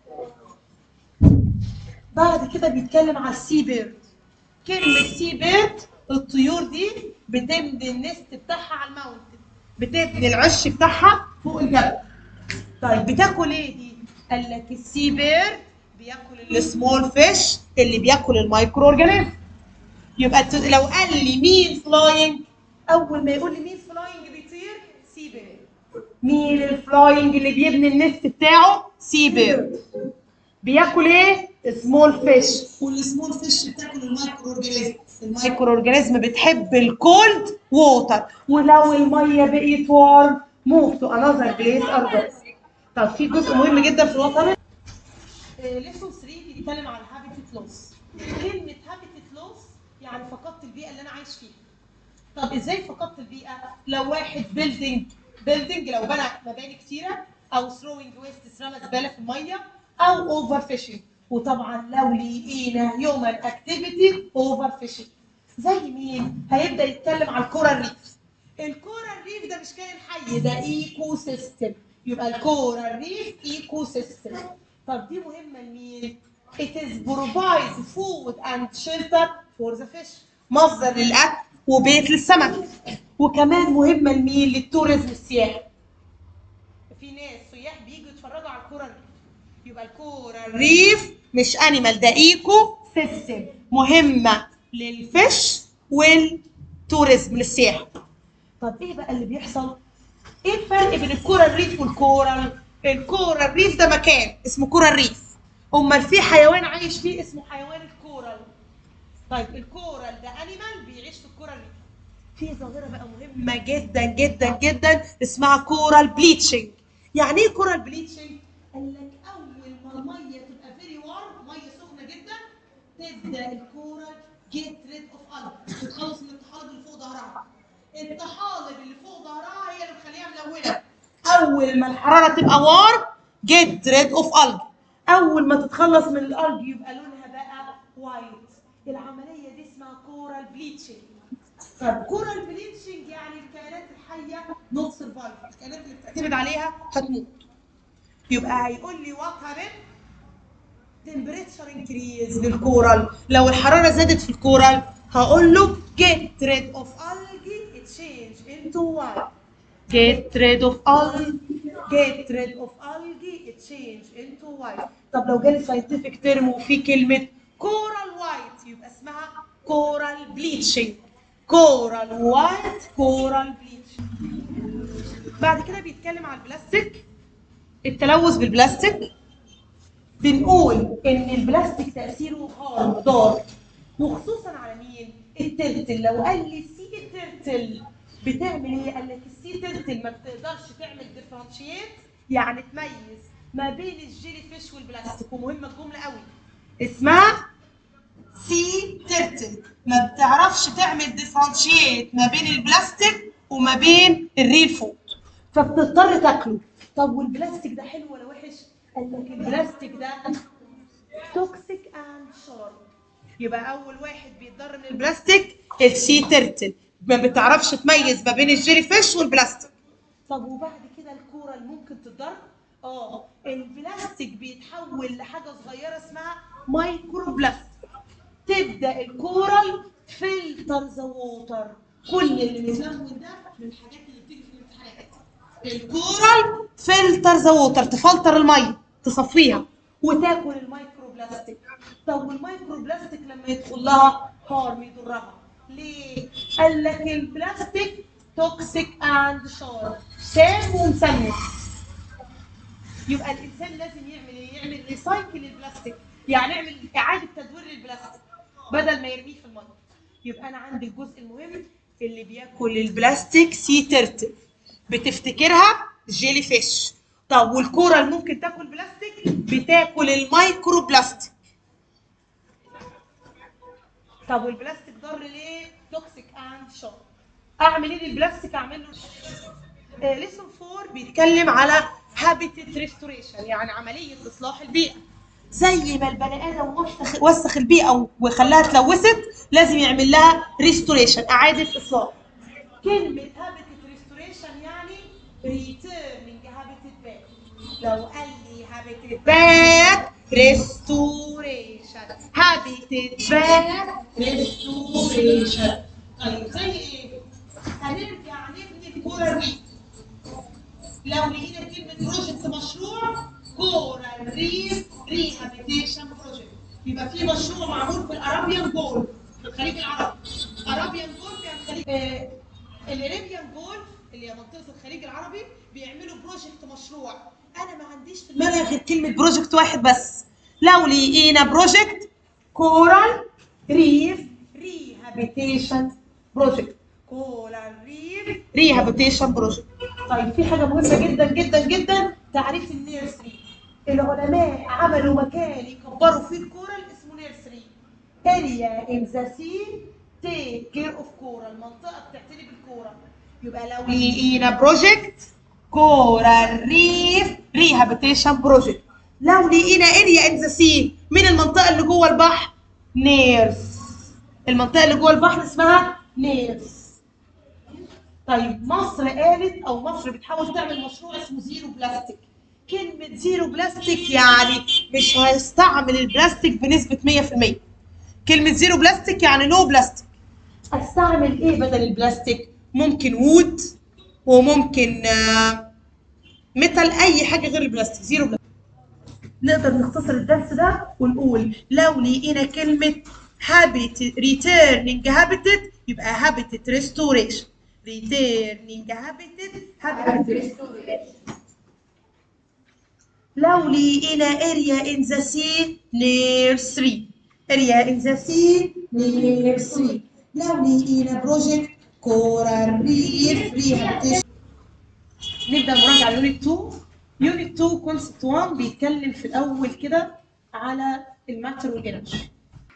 بعد كده بيتكلم على السي بيرد كلمه سي بيرد الطيور دي بتبني النست بتاعها على الماونتن بتبني العش بتاعها فوق الجبل طيب بتاكل ايه دي قال لك السي بيرد بياكل السمول فيش اللي بياكل المايكرو اورجانيزم يبقى ت- لو قال لي مين فلاينج اول ما يقول لي مين فلاينج بيطير سي بيرد مين الفلاينج اللي بيبني النست بتاعه سي بيرد بياكل ايه سمول فيش والسمول فيش بتاكل المايكرو اورجانيزم المايكرو اورجانيزم بتحب الكولد ووتر ولو الميه بقيت وارم موف تو انذر بليس ار طب في جزء مهم جدا في الوطن ليسون 3 بيتكلم عن هابيتت لوس كلمه هابيتت لوس يعني فقدت البيئه اللي انا عايش فيها طب ازاي فقدت البيئه لو واحد بيلدينج بيلدينج لو بنى مباني كتيره او ثروينج ويست رمى زباله في الميه او اوفر فيشنج وطبعا لو لقينا هيومن اكتيفيتي اوفر فيشنج زي مين هيبدا يتكلم على الكورال ريف الكورال ريف ده مش كائن حي ده ايكو سيستم يبقى الكورال ريف ايكو سيستم طب دي مهمه لمين It is provides food and shelter for the fish مصدر للاكل وبيت للسمك وكمان مهمه لمين للتوريزم السياحي في ناس سياح بييجوا يتفرجوا على الكورال ريف يبقى الكورال ريف مش انيمال ده ايكو سيستم مهمه للفش والتوريزم للسياحه طب ايه بقى اللي بيحصل ايه الفرق بين الكورال ريف والكورال الكورال ريف ده مكان اسمه كورال ريف امال في حيوان عايش فيه اسمه حيوان الكورال طيب الكورال ده انيمال بيعيش في الكورال ريف في ظاهره بقى مهمه جدا جدا جدا اسمها كورال بليتشنج يعني ايه كورال بليتشنج قال لك اول ما الميه تبقى فيري وارم ميه سخنه جدا تبدا الكورال جيت ريد اوف الب تتخلص من الطحالب اللي فوق ظهرها الطحالب اللي فوق ظهرها هي اللي مخليها ملونه اول ما الحراره تبقى وارم جيت ريد اوف الج اول ما تتخلص من الالج يبقى لونها بقى وايت العمليه دي اسمها كورال بليتشنج طب كورال بليتشنج يعني الكائنات الحيه نوت سرفايف الكائنات اللي بتعتمد عليها هتموت يبقى هيقول لي وات هابن تمبريتشر انكريز للكورال لو الحراره زادت في الكورال هقول له get rid of algae it change into what get rid of algae get rid of algae it change into white طب لو جالي scientific term وفي كلمه coral white يبقى اسمها coral bleaching coral white coral bleaching بعد كده بيتكلم على البلاستيك التلوث بالبلاستيك بنقول ان البلاستيك تاثيره هارم ضار وخصوصا على مين الترتل لو قال لي السي ترتل بتعمل ايه قال لك السي ترتل ما بتقدرش تعمل ديفرنشيت يعني تميز ما بين الجيلي فيش والبلاستيك ومهمه الجمله قوي اسمها سي ترتل ما بتعرفش تعمل ديفرنشيت ما بين البلاستيك وما بين الريل فود فبتضطر تاكله طب والبلاستيك ده حلو ولا وحش؟ قال لك البلاستيك ده توكسيك اند شارب يبقى اول واحد بيتضر من البلاستيك السي ترتل ما بتعرفش تميز ما بين الجيلي فيش والبلاستيك طب وبعد كده الكوره اللي ممكن تتضر اه البلاستيك بيتحول لحاجه صغيره اسمها مايكرو بلاستيك تبدا الكورال فلتر ذا ووتر كل اللي متلون ده من الحاجات اللي بتيجي في الامتحانات الكورال فلتر ذا ووتر تفلتر الميه تصفيها وتاكل المايكرو بلاستيك طب والمايكرو بلاستيك لما يدخل لها هارم يضرها ليه؟ قال لك البلاستيك توكسيك اند شارب سام ومسمم يبقى الانسان لازم يعمل ايه؟ يعمل ريسايكل للبلاستيك يعني يعمل اعاده تدوير للبلاستيك بدل ما يرميه في الميه يبقى انا عندي الجزء المهم اللي بياكل البلاستيك سي ترتل بتفتكرها جيلي فيش طب والكوره اللي ممكن تاكل بلاستيك بتاكل المايكرو بلاستيك طب والبلاستيك ضر ليه توكسيك اند شارب اعمل ايه للبلاستيك اعمل له ليسون 4 بيتكلم على هابيتت ريستوريشن يعني عمليه اصلاح البيئه زي ما البني ادم وسخ وسخ البيئه وخلاها اتلوثت لازم يعمل لها ريستوريشن اعاده اصلاح كلمه هابيتت ريستوريشن يعني ريتيرنينج هابيتت باك لو قال لي هابيتت باك ريستوريشن هابيتت باك ريستوريشن طيب زي ايه؟ هنرجع نبني الكوره الريف لو لقينا كلمه بروجكت مشروع كورال ريف ريهابيتيشن بروجكت يبقى في مشروع معمول في الارابيان جولف في الخليج العربي ارابيان جولف يعني الخليج آه الاريبيان جولف اللي هي منطقه الخليج العربي بيعملوا بروجكت مشروع انا ما عنديش في دماغي غير كلمه بروجكت واحد بس لو لقينا بروجكت كورال ريف ريهابيتيشن بروجكت كورال ريف ريهابيتيشن بروجكت طيب في حاجه مهمه جدا جدا جدا تعريف النيرسري العلماء عملوا مكان يكبروا فيه الكورال اسمه نيرسري اريا ان ذا سي تيك كير اوف كورال منطقه بتعتني بالكورال يبقى لو لقينا بروجكت كورال ريف ريهابيتيشن بروجكت لو لقينا اريا ان ذا سي من المنطقه اللي جوه البحر نيرس المنطقه اللي جوه البحر اسمها نيرس طيب مصر قالت او مصر بتحاول تعمل مشروع اسمه زيرو بلاستيك كلمة زيرو بلاستيك يعني مش هيستعمل البلاستيك بنسبة 100% كلمة زيرو بلاستيك يعني نو بلاستيك استعمل ايه بدل البلاستيك ممكن وود وممكن آه ميتال اي حاجة غير البلاستيك زيرو بلاستيك نقدر نختصر الدرس ده ونقول لو لقينا كلمة habit returning habitat يبقى habitat restoration returning habitat habitat restoration لو لقينا area in the sea nursery area in the sea nursery لو لقينا project coral reef rehabilitation نبدأ مراجعة يونت 2 يونت 2 كونسبت 1 بيتكلم في الأول كده على الماتر والإنرجي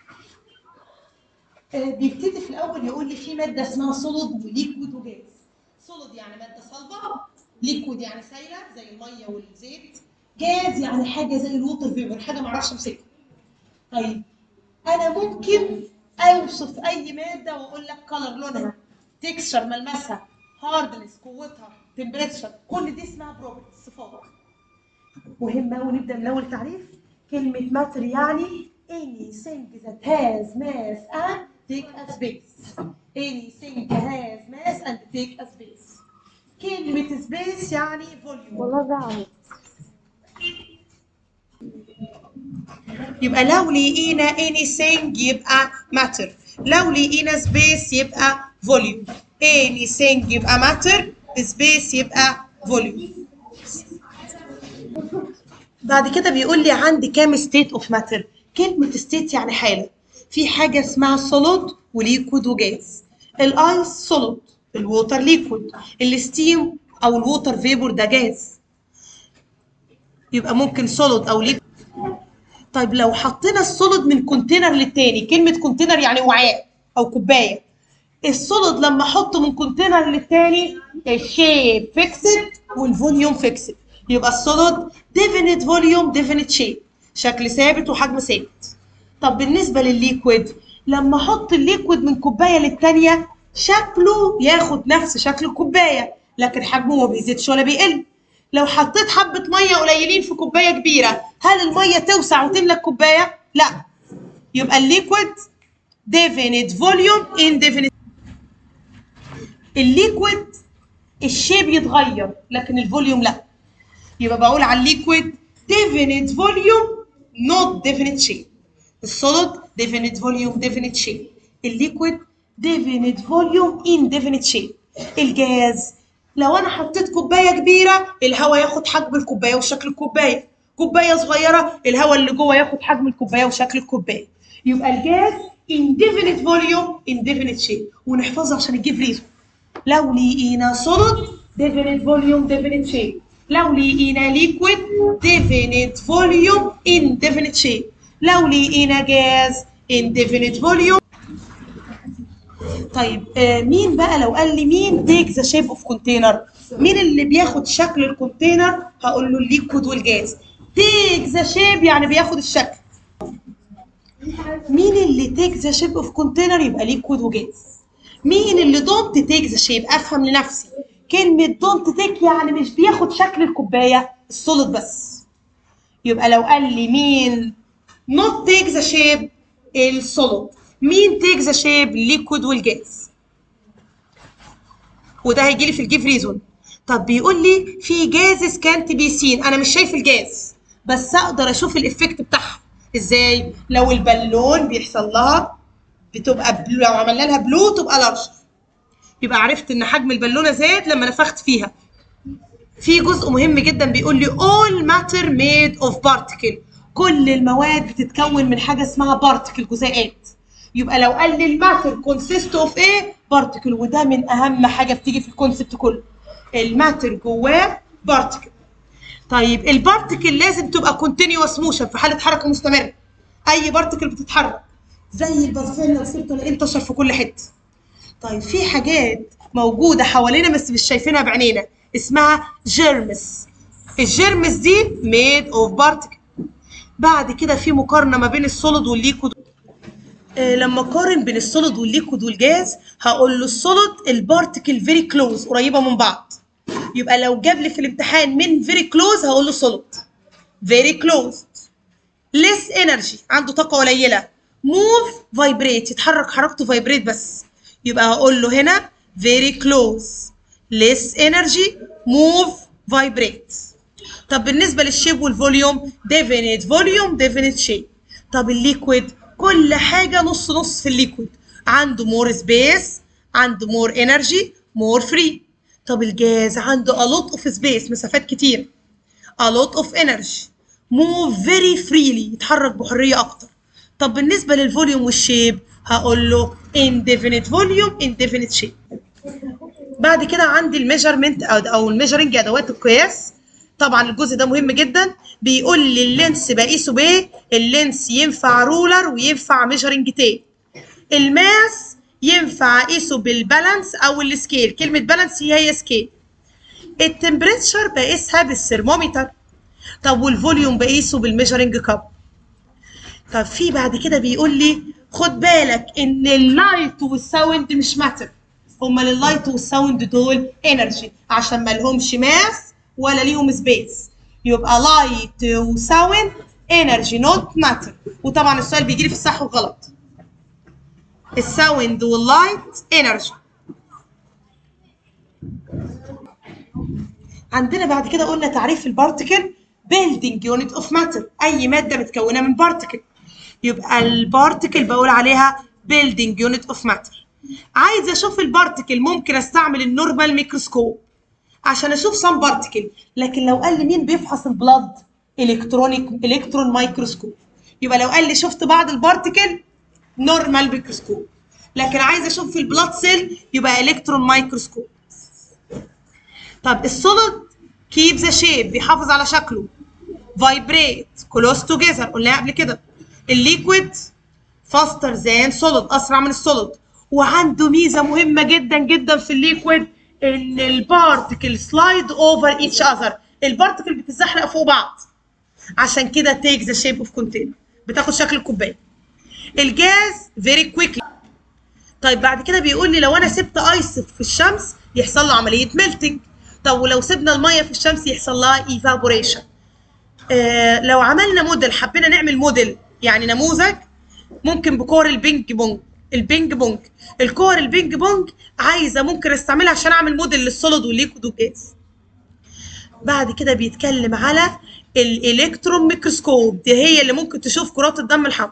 بيبتدي في الاول يقول لي في ماده اسمها سوليد وليكويد وجاز سوليد يعني ماده صلبه ليكويد يعني سايله زي الميه والزيت جاز يعني حاجه زي الووتر فيبر حاجه ما اعرفش امسكها طيب انا ممكن اوصف اي ماده واقول لك كلر لونها تكستشر ملمسها هاردنس قوتها تمبريتشر كل دي اسمها بروبرتي صفات مهم قوي نبدا من اول تعريف كلمه ماتر يعني anything that has mass and take a space anything has mass and take a space كلمة space يعني volume والله زعل يبقى لو لقينا anything يبقى matter لو لقينا space يبقى volume anything يبقى matter space يبقى volume بعد كده بيقول لي عندي كام state of matter كلمة state يعني حالة في حاجة اسمها solid وليكويد وجاز الايس solid الووتر ليكويد الستيم او الووتر فيبور ده جاز يبقى ممكن solid او ليكويد طيب لو حطينا السوليد من كونتينر للتاني كلمه كونتينر يعني وعاء او كوبايه السوليد لما احطه من كونتينر للتاني الشيب فيكسد والفوليوم فيكسد يبقى السوليد ديفينيت فوليوم ديفينيت شيب شكل ثابت وحجم ثابت طب بالنسبه للليكويد لما احط الليكويد من كوبايه للتانيه شكله ياخد نفس شكل الكوبايه لكن حجمه ما بيزيدش ولا بيقل لو حطيت حبه ميه قليلين في كوبايه كبيره هل الميه توسع وتملى الكوبايه لا يبقى الليكويد definite volume indefinite الليكويد الشيب يتغير لكن الفوليوم لا يبقى بقول على الليكويد definite volume not definite shape السوليد definite volume definite shape الليكويد definite volume indefinite shape الجاز لو انا حطيت كوبايه كبيره الهواء ياخد حجم الكوبايه وشكل الكوبايه كوبايه صغيره الهواء اللي جوه ياخد حجم الكوبايه وشكل الكوبايه يبقى الجاز indefinite volume indefinite shape ونحفظها عشان نجيب ريزون لو لقينا solid definite volume definite shape لو لقينا liquid definite volume indefinite shape لو لقينا جاز indefinite volume طيب آه مين بقى لو قال لي مين take the shape of container مين اللي بياخد شكل الكونتينر هقول له الليكويد والجاز take the shape يعني بياخد الشكل مين اللي take the shape of container يبقى ليكويد وجاز مين اللي don't take the shape افهم لنفسي كلمة don't take يعني مش بياخد شكل الكوباية السوليد بس يبقى لو قال لي مين not take the shape السوليد مين take the shape liquid والجاز وده هيجي لي في الجيف ريزون طب بيقول لي في جازز كانت بي سين انا مش شايف الجاز بس اقدر اشوف الافكت بتاعها ازاي لو البالون بيحصل لها بتبقى بلو لو عملنا لها بلو تبقى لارج يبقى عرفت ان حجم البالونه زاد لما نفخت فيها في جزء مهم جدا بيقول لي all matter made of particle كل المواد بتتكون من حاجه اسمها بارتكل جزيئات يبقى لو قال لي الماتر كونسيست اوف ايه بارتكل وده من اهم حاجه بتيجي في الكونسبت كله الماتر جواه بارتكل طيب البارتكل لازم تبقى كونتينيوس موشن في حاله حركه مستمره اي بارتكل بتتحرك زي البازفين لو سبته الاقيه انتشر في كل حته طيب في حاجات موجوده حوالينا بس مش شايفينها بعينينا اسمها جيرمس الجيرمس دي ميد اوف بارتكل بعد كده في مقارنه ما بين السوليد والليكويد آه لما اقارن بين السوليد والليكويد والجاز هقول له السوليد البارتكل فيري كلوز قريبه من بعض يبقى لو جاب لي في الامتحان من فيري كلوز هقول له سوليد فيري كلوز ليس انرجي عنده طاقه قليله موف فايبريت يتحرك حركته فايبريت بس يبقى هقول له هنا very close less energy move vibrate طب بالنسبه للشيب والفوليوم definite volume definite shape طب الليكويد كل حاجه نص نص في الليكويد عنده more space عنده more energy more free طب الجاز عنده a lot of space مسافات كتير a lot of energy move very freely يتحرك بحريه اكتر طب بالنسبه للفوليوم والشيب هقول له indefinite volume indefinite shape بعد كده عندي الميجرمنت او او الميجرنج ادوات القياس طبعا الجزء ده مهم جدا بيقول لي اللينس بقيسه بايه اللينس ينفع رولر وينفع ميجرنج تيب الماس ينفع اقيسه بالبالانس او السكيل كلمه بالانس هي هي سكيل التمبريتشر بقيسها بالثرمومتر طب والفوليوم بقيسه بالميجرنج كاب طب في بعد كده بيقول لي خد بالك ان اللايت والساوند مش ماتر امال اللايت والساوند دول انرجي عشان ما لهمش ماس ولا ليهم سبيس يبقى لايت وساوند انرجي نوت ماتر وطبعا السؤال بيجي لي في الصح والغلط الساوند واللايت انرجي عندنا بعد كده قلنا تعريف البارتكل building unit of matter اي ماده متكونه من بارتكل يبقى البارتكل بقول عليها building unit of matter عايز اشوف البارتكل ممكن استعمل النورمال ميكروسكوب عشان اشوف سام بارتكل لكن لو قال لي مين بيفحص البلاد الكترونيك الكترون مايكروسكوب يبقى لو قال لي شفت بعض البارتكل نورمال ميكروسكوب لكن عايز اشوف في البلاد سيل يبقى الكترون مايكروسكوب طب السوليد كيب ذا شيب بيحافظ على شكله فايبريت كلوز توجذر قلناها قبل كده الليكويد فاستر ذان سوليد اسرع من السوليد وعنده ميزه مهمه جدا جدا في الليكويد ان البارتكل سلايد اوفر ايتش اذر البارتكل بتتزحلق فوق بعض عشان كده تيك ذا شيب اوف كونتينر بتاخد شكل الكوبايه الجاز فيري كويكلي طيب بعد كده بيقول لي لو انا سبت ايس في الشمس يحصل له عمليه ميلتنج طب ولو سيبنا الميه في الشمس يحصل لها ايفابوريشن آه لو عملنا موديل حبينا نعمل موديل يعني نموذج ممكن بكور البينج بونج البينج بونج الكور البينج بونج عايزه ممكن استعملها عشان اعمل موديل للسوليد والليكويد والجاز بعد كده بيتكلم على الالكترون ميكروسكوب دي هي اللي ممكن تشوف كرات الدم الحمراء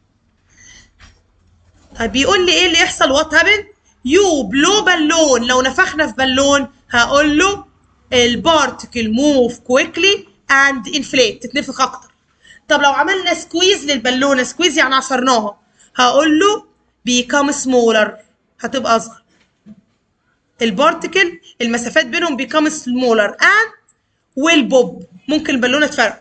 طيب بيقول لي ايه اللي يحصل وات هابن يو بلو بالون لو نفخنا في بالون هقول له البارتكل موف كويكلي اند انفليت تتنفخ اكتر طب لو عملنا سكويز للبالونه سكويز يعني عصرناها هقول له بيكام سمولر هتبقى اصغر البارتكل المسافات بينهم بيكام سمولر اند والبوب ممكن البالونه تفرق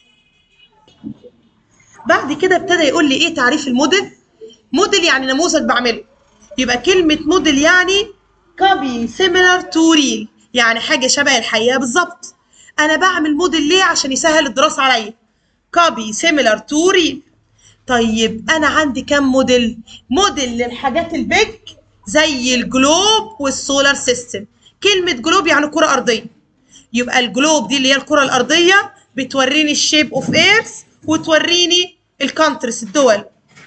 بعد كده ابتدى يقول لي ايه تعريف الموديل موديل يعني نموذج بعمله يبقى كلمة موديل يعني كوبي سيميلر تو ريل يعني حاجة شبه الحقيقة بالظبط أنا بعمل موديل ليه عشان يسهل الدراسة عليا كوبي سيميلر تو ريل طيب أنا عندي كام موديل موديل للحاجات البيج زي الجلوب والسولار سيستم كلمة جلوب يعني كرة أرضية يبقى الجلوب دي اللي هي الكرة الأرضية بتوريني الشيب اوف ايرث وتوريني الكونترس الدول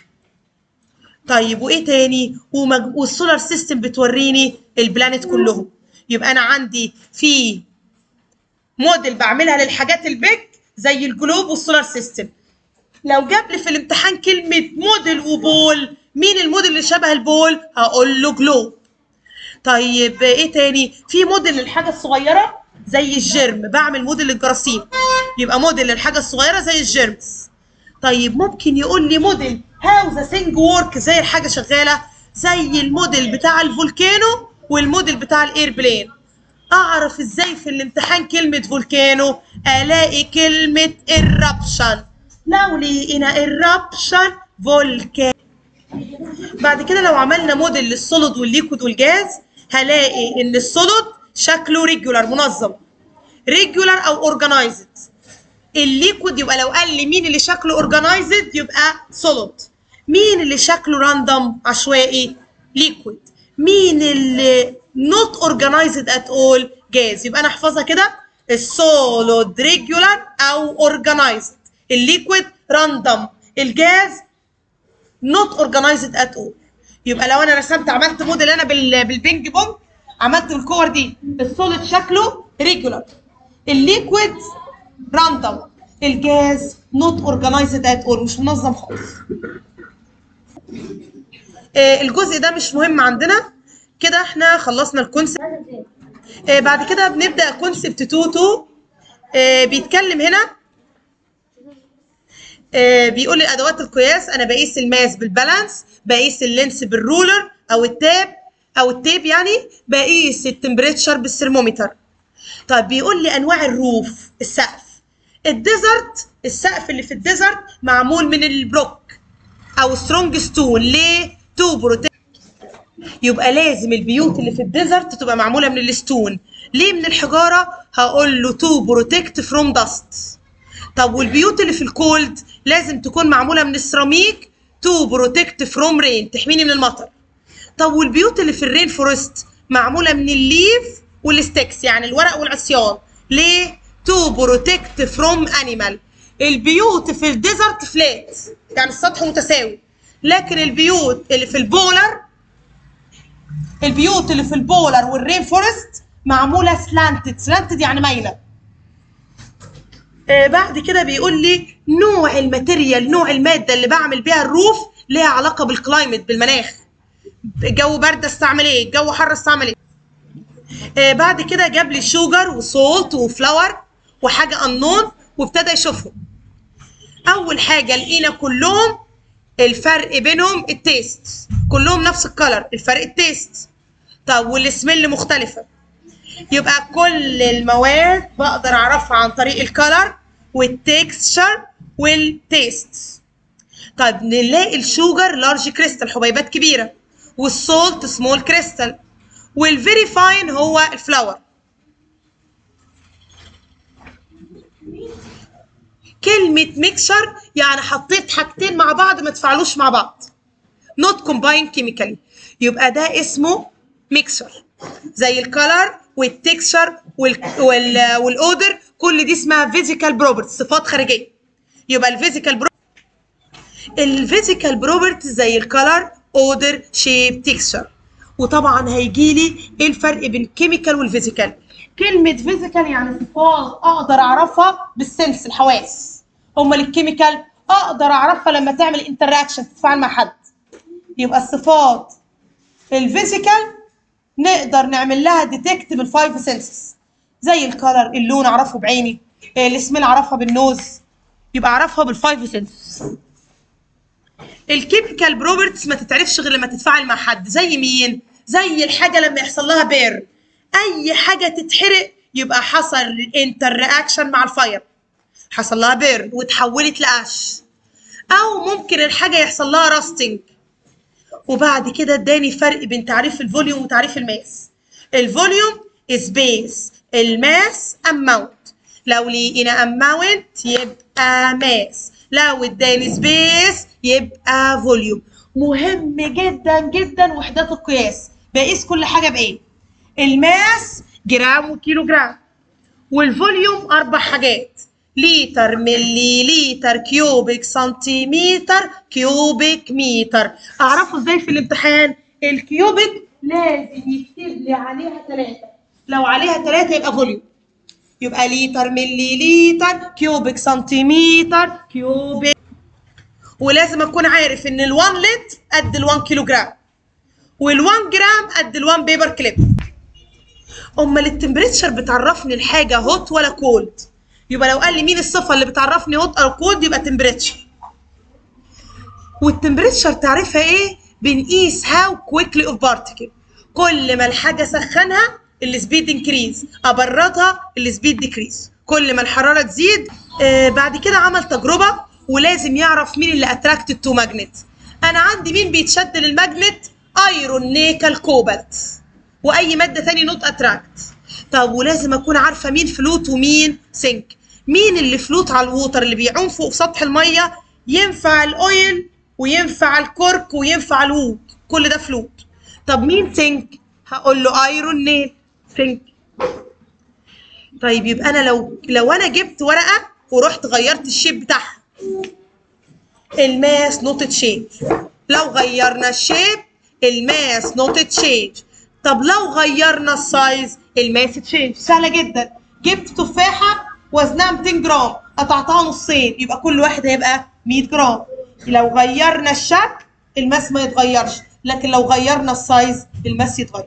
طيب وايه تاني ومج... والسولار سيستم بتوريني البلانيت كلهم يبقى انا عندي في موديل بعملها للحاجات البيج زي الجلوب والسولار سيستم لو جاب لي في الامتحان كلمه موديل وبول مين الموديل اللي شبه البول هقول له جلوب طيب ايه تاني في موديل للحاجه الصغيره زي الجرم بعمل موديل للجراثيم يبقى موديل للحاجه الصغيره زي الجيرمز طيب ممكن يقول لي موديل هاو ذا ثينج ورك زي الحاجه شغاله زي الموديل بتاع الفولكانو والموديل بتاع الايربلين اعرف ازاي في الامتحان كلمه فولكانو الاقي كلمه eruption لو لقينا eruption فولكان بعد كده لو عملنا موديل للسوليد والليكويد والجاز هلاقي ان السوليد شكله ريجولار منظم ريجولار او اورجنايزد الليكويد يبقى لو قال لي مين اللي شكله اورجنايزد يبقى سوليد مين اللي شكله راندوم عشوائي ليكويد مين اللي نوت اورجنايزد ات اول جاز يبقى انا احفظها كده السوليد ريجولار او اورجنايزد الليكويد راندوم الجاز نوت اورجنايزد ات اول يبقى لو انا رسمت عملت موديل انا بال بالبينج بونج عملت الكور دي السوليد شكله ريجولار الليكويد راندوم الجاز نوت اورجنايزد ات اول مش منظم خالص آه الجزء ده مش مهم عندنا كده احنا خلصنا الكونسبت آه بعد كده بنبدا كونسبت 2 2 آه بيتكلم هنا آه بيقول لي ادوات القياس انا بقيس الماس بالبالانس بقيس اللينس بالرولر او التاب او التيب يعني بقيس التمبريتشر بالثرمومتر طيب بيقول لي انواع الروف السقف الديزرت السقف اللي في الديزرت معمول من البلوك او سترونج ستون ليه تو بروتكت يبقى لازم البيوت اللي في الديزرت تبقى معموله من الستون ليه من الحجاره هقول له تو بروتكت فروم داست طب والبيوت اللي في الكولد لازم تكون معموله من السيراميك تو بروتكت فروم رين تحميني من المطر طب والبيوت اللي في الرين فورست معموله من الليف والستكس يعني الورق والعصيان ليه تو بروتكت فروم انيمال البيوت في الديزرت فلات يعني السطح متساوي لكن البيوت اللي في البولر البيوت اللي في البولر والرين فورست معموله سلانتد سلانتد يعني مايله آه بعد كده بيقول لي نوع الماتيريال نوع الماده اللي بعمل بيها الروف ليها علاقه بالكلايمت بالمناخ الجو برد استعمل ايه الجو حر استعمل ايه آه بعد كده جاب لي شوجر وصوت وفلاور وحاجه انون وابتدى يشوفهم اول حاجه لقينا كلهم الفرق بينهم التيست كلهم نفس الكلر الفرق التيست طب والسميل مختلفه يبقى كل المواد بقدر اعرفها عن طريق الكلر والتكستشر والتيست طيب نلاقي الشوجر لارج كريستال حبيبات كبيره والسولت سمول كريستال والفيري فاين هو الفلاور كلمة ميكشر يعني حطيت حاجتين مع بعض ما تفعلوش مع بعض not combined chemically يبقى ده اسمه ميكشر زي الكالر والتكشر وال والاودر كل دي اسمها فيزيكال بروبرتي صفات خارجيه يبقى الفيزيكال الفيزيكال بروبرتي زي الكالر اودر شيب تكشر وطبعا هيجي لي ايه الفرق بين كيميكال والفيزيكال كلمه فيزيكال يعني صفات اقدر اعرفها بالسنس الحواس امال الكيميكال اقدر اعرفها لما تعمل انتراكشن تتفاعل مع حد يبقى الصفات الفيزيكال نقدر نعمل لها ديتكت بالفايف سنسز زي الكلر اللون اعرفه بعيني السميل اعرفها بالنوز يبقى اعرفها بالفايف سنسز الكيميكال بروبرتيز ما تتعرفش غير لما تتفاعل مع حد زي مين زي الحاجه لما يحصل لها بير اي حاجه تتحرق يبقى حصل انتر رياكشن مع الفاير حصل لها بيرن وتحولت لاش او ممكن الحاجه يحصل لها راستنج وبعد كده اداني فرق بين تعريف الفوليوم وتعريف الماس الفوليوم سبيس الماس اماونت لو لقينا اماونت يبقى ماس لو اداني سبيس يبقى فوليوم مهم جدا جدا وحدات القياس بقيس كل حاجه بايه الماس جرام وكيلو جرام والفوليوم اربع حاجات لتر ملي لتر كيوبيك سنتيمتر كيوبيك متر اعرفه ازاي في الامتحان الكيوبيك لازم يكتب لي عليها ثلاثة لو عليها ثلاثة يبقى فوليوم يبقى لتر ملي لتر كيوبيك سنتيمتر كيوبيك ولازم اكون عارف ان ال1 لتر قد ال1 كيلو جرام وال1 جرام قد ال1 بيبر كليب امال التمبريتشر بتعرفني الحاجه هوت ولا كولد يبقى لو قال لي مين الصفه اللي بتعرفني هوت او كولد يبقى تمبريتشر والتمبريتشر تعرفها ايه بنقيس هاو كويكلي اوف بارتيكل كل ما الحاجه سخنها السبيد انكريز ابردها السبيد ديكريز كل ما الحراره تزيد آه بعد كده عمل تجربه ولازم يعرف مين اللي اتراكتد تو ماجنت انا عندي مين بيتشد للماجنت ايرون نيكل كوبالت واي ماده ثانيه نوت اتراكت طب ولازم اكون عارفه مين فلوت ومين سنك مين اللي فلوت على الووتر اللي بيعوم فوق سطح الميه ينفع الاويل وينفع الكورك وينفع الوود كل ده فلوت طب مين سنك هقول له ايرون نيل سنك طيب يبقى انا لو لو انا جبت ورقه ورحت غيرت الشيب بتاعها الماس نوت تشينج لو غيرنا الشيب الماس نوت تشينج طب لو غيرنا السايز الماس تشينج سهله جدا جبت تفاحه وزنها 200 جرام قطعتها نصين يبقى كل واحد هيبقى 100 جرام لو غيرنا الشكل الماس ما يتغيرش لكن لو غيرنا السايز الماس يتغير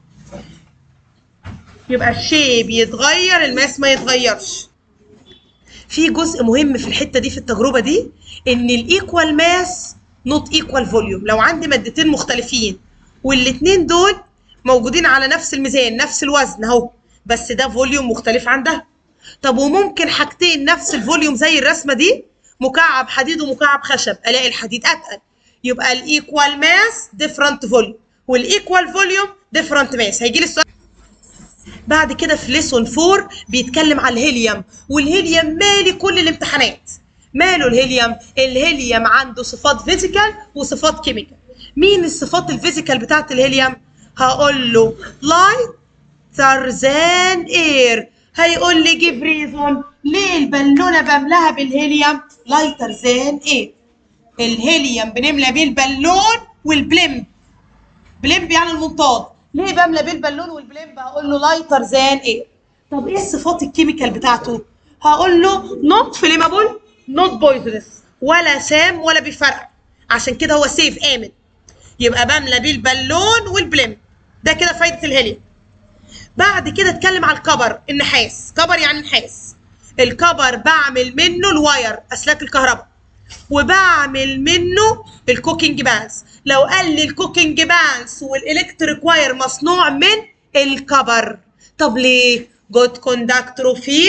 يبقى الشيب يتغير الماس ما يتغيرش في جزء مهم في الحته دي في التجربه دي ان الايكوال ماس نوت ايكوال فوليوم لو عندي مادتين مختلفين والاثنين دول موجودين على نفس الميزان نفس الوزن اهو بس ده فوليوم مختلف عن ده طب وممكن حاجتين نفس الفوليوم زي الرسمه دي مكعب حديد ومكعب خشب الاقي الحديد اتقل يبقى الايكوال ماس ديفرنت فوليوم والايكوال فوليوم ديفرنت ماس هيجي لي السؤال بعد كده في ليسون 4 بيتكلم على الهيليوم والهيليوم مالي كل الامتحانات ماله الهيليوم الهيليوم عنده صفات فيزيكال وصفات كيميكال مين الصفات الفيزيكال بتاعت الهيليوم هقول له لايتر ذان اير هيقول لي جيف ريزون ليه البالونه بملاها بالهيليوم لايتر ذان اير الهيليوم بنملى بيه البالون والبلمب بلمب يعني المنطاد ليه بملى بيه البالون والبلمب هقول له لايتر ذان اير طب ايه الصفات الكيميكال بتاعته هقول له نوت فليمابل نوت بويزنس ولا سام ولا بيفرقع عشان كده هو سيف امن يبقى بملى بيه البالون والبلمب ده كده فايده الهيليوم بعد كده اتكلم على الكبر النحاس كبر يعني نحاس الكبر بعمل منه الواير اسلاك الكهرباء وبعمل منه الكوكينج بانس لو قال لي الكوكينج بانس والالكتريك واير مصنوع من الكبر طب ليه جود كوندكتور اوف هيت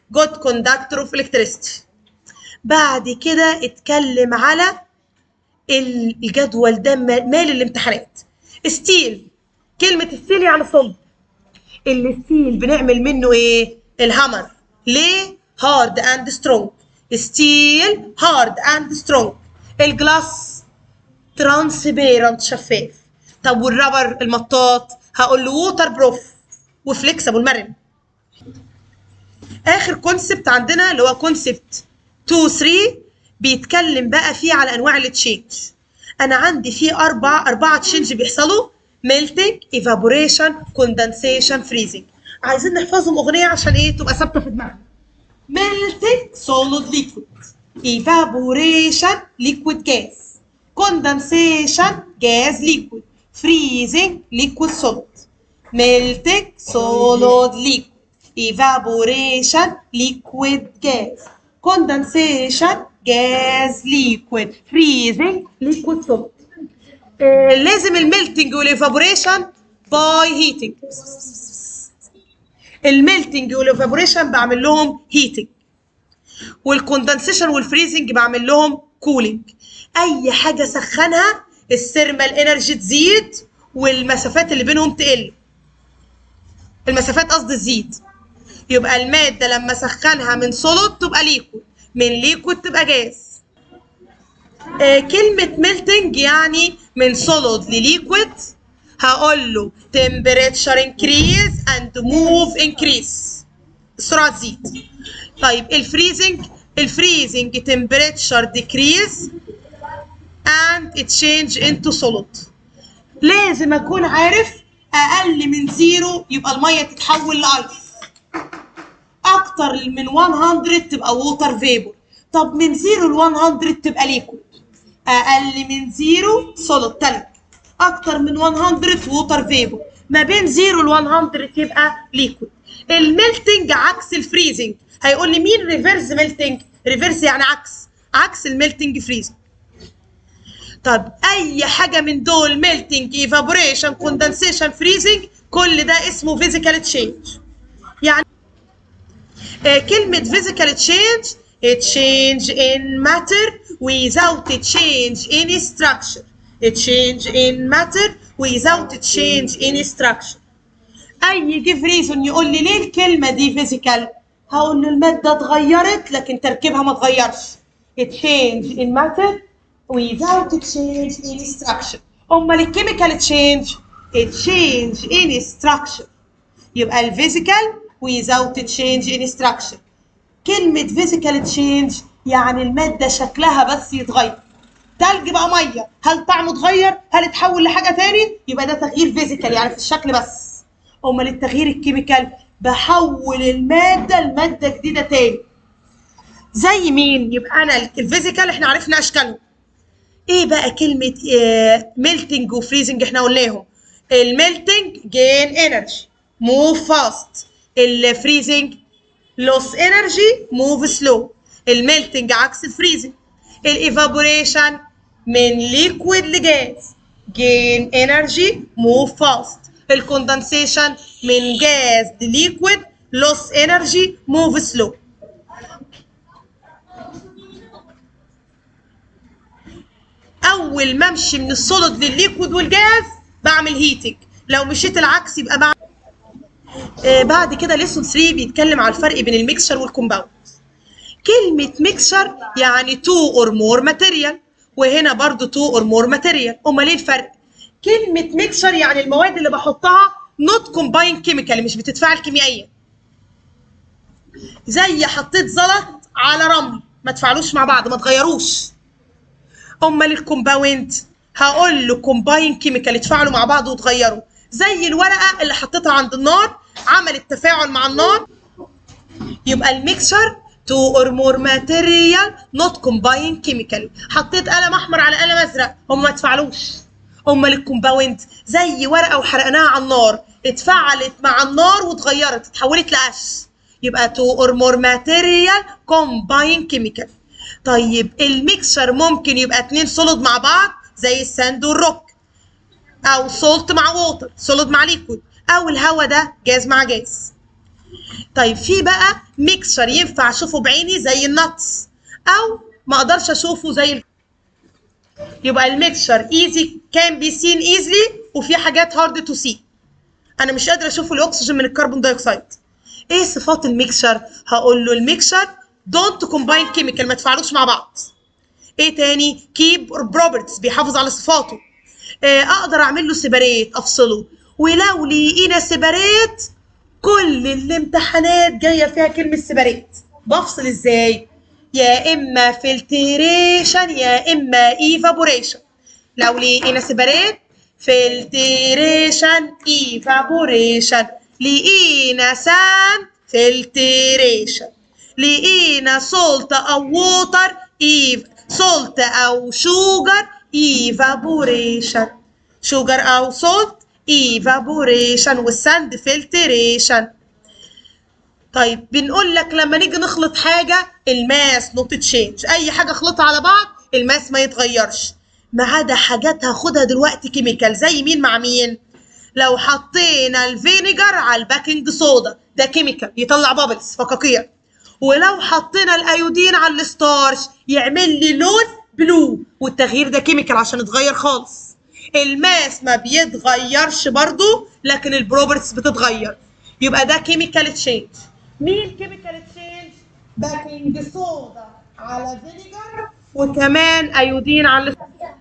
good conductor of electricity بعد كده اتكلم على الجدول ده مال الامتحانات ستيل كلمة ستيل يعني صلب الستيل بنعمل منه ايه الهامر ليه هارد اند سترونج ستيل هارد اند سترونج الجلاس ترانسبيرنت شفاف طب والرابر المطاط هقول له ووتر بروف وفليكسبل مرن اخر كونسبت عندنا اللي هو كونسبت 2 3 بيتكلم بقى فيه على انواع التشينج انا عندي فيه اربع اربعه تشينج بيحصلوا ميلتنج ايفابوريشن كوندنسيشن فريزنج عايزين نحفظهم اغنيه عشان ايه تبقى ثابته في دماغنا melting solid liquid evaporation liquid gas condensation gas liquid freezing liquid solid melting solid liquid evaporation liquid gas condensation gas liquid freezing liquid solid آه لازم الميلتنج والايفابوريشن باي هيتنج الميلتنج والايفابوريشن بعمل لهم هيتنج والكوندنسيشن والفريزنج بعمل لهم كولينج اي حاجه سخنها الثيرمال انرجي تزيد والمسافات اللي بينهم تقل المسافات قصدي تزيد يبقى الماده لما اسخنها من سوليد تبقى ليكويد من ليكويد تبقى جاز آه كلمه ميلتنج يعني من سوليد لليكويد هقول له temperature increase and move increase السرعة تزيد طيب الفريزنج الفريزنج temperature decrease and it change into solid لازم اكون عارف اقل من زيرو يبقى الميه تتحول لايس اكتر من 100 تبقى ووتر فيبور طب من زيرو ل 100 تبقى ليكويد اقل من زيرو سوليد تلج اكتر من 100 ووتر فيبور ما بين 0 ل 100 يبقى ليكويد الميلتنج عكس الفريزنج هيقول لي مين ريفرس ميلتنج ريفرس يعني عكس عكس الميلتنج فريزنج طب اي حاجه من دول ميلتنج ايفابوريشن كوندنسيشن فريزنج كل ده اسمه فيزيكال تشينج يعني آه كلمه فيزيكال تشينج change in matter without a change in structure a change in matter without a change in structure اي جيف ريزون يقول لي ليه الكلمه دي فيزيكال هقول له الماده اتغيرت لكن تركيبها ما اتغيرش a change in matter without a change in structure امال الكيميكال تشينج a change in structure يبقى الفيزيكال without a change in structure كلمة physical change يعني المادة شكلها بس يتغير تلج بقى مية هل طعمه اتغير هل اتحول لحاجة تاني يبقى ده تغيير فيزيكال يعني في الشكل بس امال التغيير الكيميكال بحول المادة لمادة جديدة تاني زي مين يبقى انا الفيزيكال احنا عرفنا اشكالهم ايه بقى كلمة ميلتنج وفريزنج احنا قلناهم الميلتنج جين انرجي موف فاست الفريزنج لوس انرجي موف سلو الميلتنج عكس الفريزنج الايفابوريشن من ليكويد لجاز جين انرجي موف فاست الكوندنسيشن من جاز لليكويد لوس انرجي موف سلو اول ما امشي من السوليد للليكويد والجاز بعمل هيتنج لو مشيت العكس يبقى بعمل آه بعد كده ليسون 3 بيتكلم على الفرق بين الميكسشر والكومباوند كلمة ميكسشر يعني تو اور مور ماتيريال وهنا برضو تو اور مور ماتيريال امال ايه الفرق كلمة ميكسشر يعني المواد اللي بحطها نوت كومباين كيميكال مش بتتفاعل كيميائيا زي حطيت زلط على رمل ما تفعلوش مع بعض ما تغيروش امال الكومباوند هقول له كومباين كيميكال يتفاعلوا مع بعض وتغيروا زي الورقه اللي حطيتها عند النار عملت تفاعل مع النار يبقى الميكسشر تو اور مور ماتيريال نوت كومباين كيميكال حطيت قلم احمر على قلم ازرق هم ما اتفاعلوش امال الكومباوند زي ورقه وحرقناها على النار اتفاعلت مع النار واتغيرت اتحولت لقش يبقى تو اور مور ماتيريال كومباين كيميكال طيب الميكسشر ممكن يبقى اتنين سوليد مع بعض زي الساند والروك او سولت مع ووتر سوليد مع ليكويد او الهواء ده جاز مع جاز طيب في بقى ميكسشر ينفع اشوفه بعيني زي النتس او ما اقدرش اشوفه زي ال... يبقى الميكسشر ايزي كان بي سين ايزلي وفي حاجات هارد تو سي انا مش قادره اشوف الاكسجين من الكربون دايوكسيد ايه صفات الميكسشر هقول له الميكسشر دونت كومباين كيميكال ما تفعلوش مع بعض ايه تاني كيب بروبرتيز بيحافظ على صفاته إيه اقدر اعمل له سيباريت افصله ولو لقينا سيباريت كل الامتحانات جايه فيها كلمه سيباريت بفصل ازاي يا اما فلتريشن يا اما ايفابوريشن لو لقينا سيباريت فلتريشن ايفابوريشن لقينا سان فلتريشن لقينا سولت او ووتر ايف سولت او شوجر ايفابوريشن شوجر او سولت ايفابوريشن والساند فلتريشن طيب بنقول لك لما نيجي نخلط حاجه الماس نوت تشينج اي حاجه اخلطها على بعض الماس ما يتغيرش ما عدا حاجات هاخدها دلوقتي كيميكال زي مين مع مين لو حطينا الفينيجر على الباكنج صودا ده كيميكال يطلع بابلز فقاقيع ولو حطينا الايودين على الستارش يعمل لي لون بلو والتغيير ده كيميكال عشان يتغير خالص الماس ما بيتغيرش برضو لكن البروبرتيز بتتغير يبقى ده كيميكال تشينج مين كيميكال تشينج باكنج صودا على فينيجر وكمان ايودين على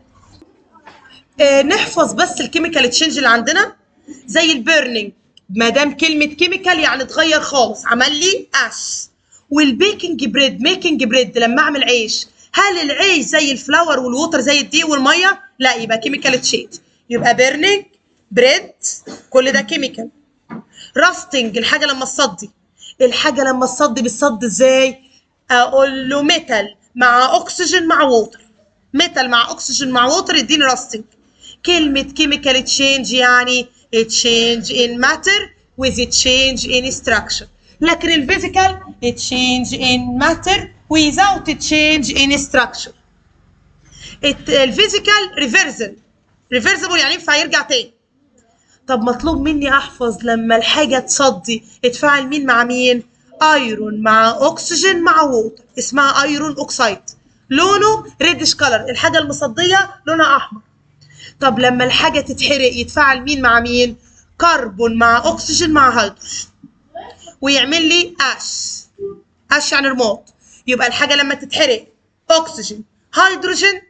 آه نحفظ بس الكيميكال تشينج اللي عندنا زي البيرنينج ما دام كلمه كيميكال يعني اتغير خالص عمل لي اش والبيكنج بريد ميكنج بريد لما اعمل عيش هل العيش زي الفلاور والووتر زي الدي والميه لا يبقى كيميكال تشينج يبقى بيرنينج بريد كل ده كيميكال راستنج الحاجه لما تصدي الحاجه لما تصدي بتصدي ازاي اقول له ميتال مع اكسجين مع ووتر ميتال مع اكسجين مع ووتر يديني راستنج كلمه كيميكال تشينج يعني تشينج ان ماتر with change in structure لكن الفيزيكال change in matter without change in structure الفيزيكال ريفرسل ريفرسبل يعني ينفع يرجع تاني طب مطلوب مني احفظ لما الحاجه تصدي اتفاعل مين مع مين ايرون مع اكسجين مع ووتر اسمها ايرون اوكسايد لونه ريدش كلر الحاجه المصديه لونها احمر طب لما الحاجه تتحرق يتفاعل مين مع مين كربون مع اكسجين مع هيدروجين ويعمل لي اش اش يعني رماد يبقى الحاجه لما تتحرق اكسجين هيدروجين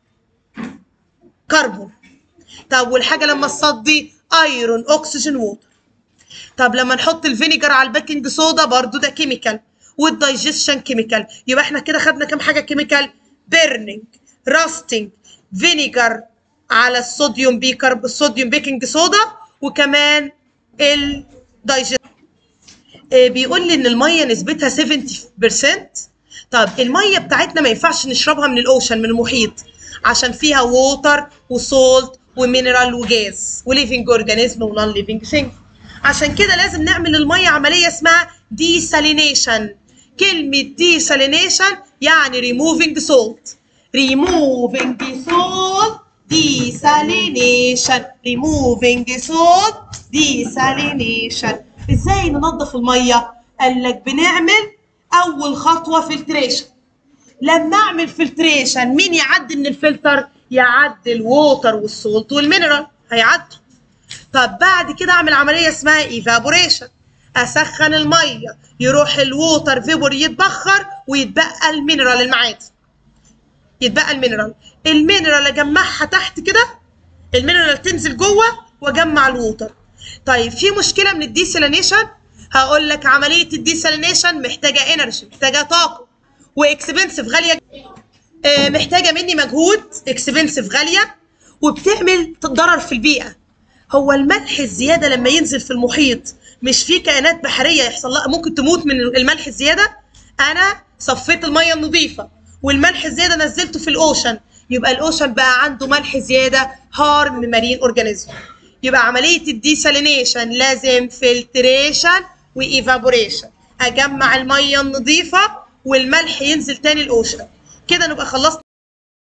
كربون طب والحاجه لما تصدي ايرون اكسجين ووتر طب لما نحط الفينيجر على البيكنج صودا برضو ده كيميكال والدايجيشن كيميكال يبقى احنا كده خدنا كام حاجه كيميكال بيرنينج راستنج فينيجر على الصوديوم بيكرب الصوديوم بيكنج صودا وكمان الدايجيشن بيقول لي ان الميه نسبتها 70% طب الميه بتاعتنا ما ينفعش نشربها من الاوشن من المحيط عشان فيها ووتر وسولت ومينرال وجاز وليفنج اورجانيزم ونون ليفنج ثينج عشان كده لازم نعمل للميه عمليه اسمها ديسالينيشن كلمه ديسالينيشن يعني ريموفينج سولت ريموفينج سولت ديسالينيشن ريموفينج سولت ديسالينيشن ازاي ننظف الميه قال لك بنعمل اول خطوه فلتريشن لما اعمل فلتريشن مين يعدي من الفلتر يعدي الووتر والسولت والمينرال هيعدوا طب بعد كده اعمل عمليه اسمها ايفابوريشن اسخن الميه يروح الووتر فيبور يتبخر ويتبقى المينرال المعادن يتبقى المينرال المينرال اجمعها تحت كده المينرال تنزل جوه واجمع الووتر طيب في مشكله من الديسالينيشن هقول لك عمليه الديسالينيشن محتاجه انرجي محتاجه طاقه واكسبنسيف غاليه آه محتاجه مني مجهود اكسبنسيف غاليه وبتعمل ضرر في البيئه هو الملح الزياده لما ينزل في المحيط مش في كائنات بحريه يحصل لها ممكن تموت من الملح الزياده انا صفيت الميه النظيفه والملح الزياده نزلته في الاوشن يبقى الاوشن بقى عنده ملح زياده هارم مارين اورجانيزم يبقى عمليه الديسالينيشن لازم فلتريشن وايفابوريشن اجمع الميه النظيفه والملح ينزل تاني الاوشن كده نبقى خلصنا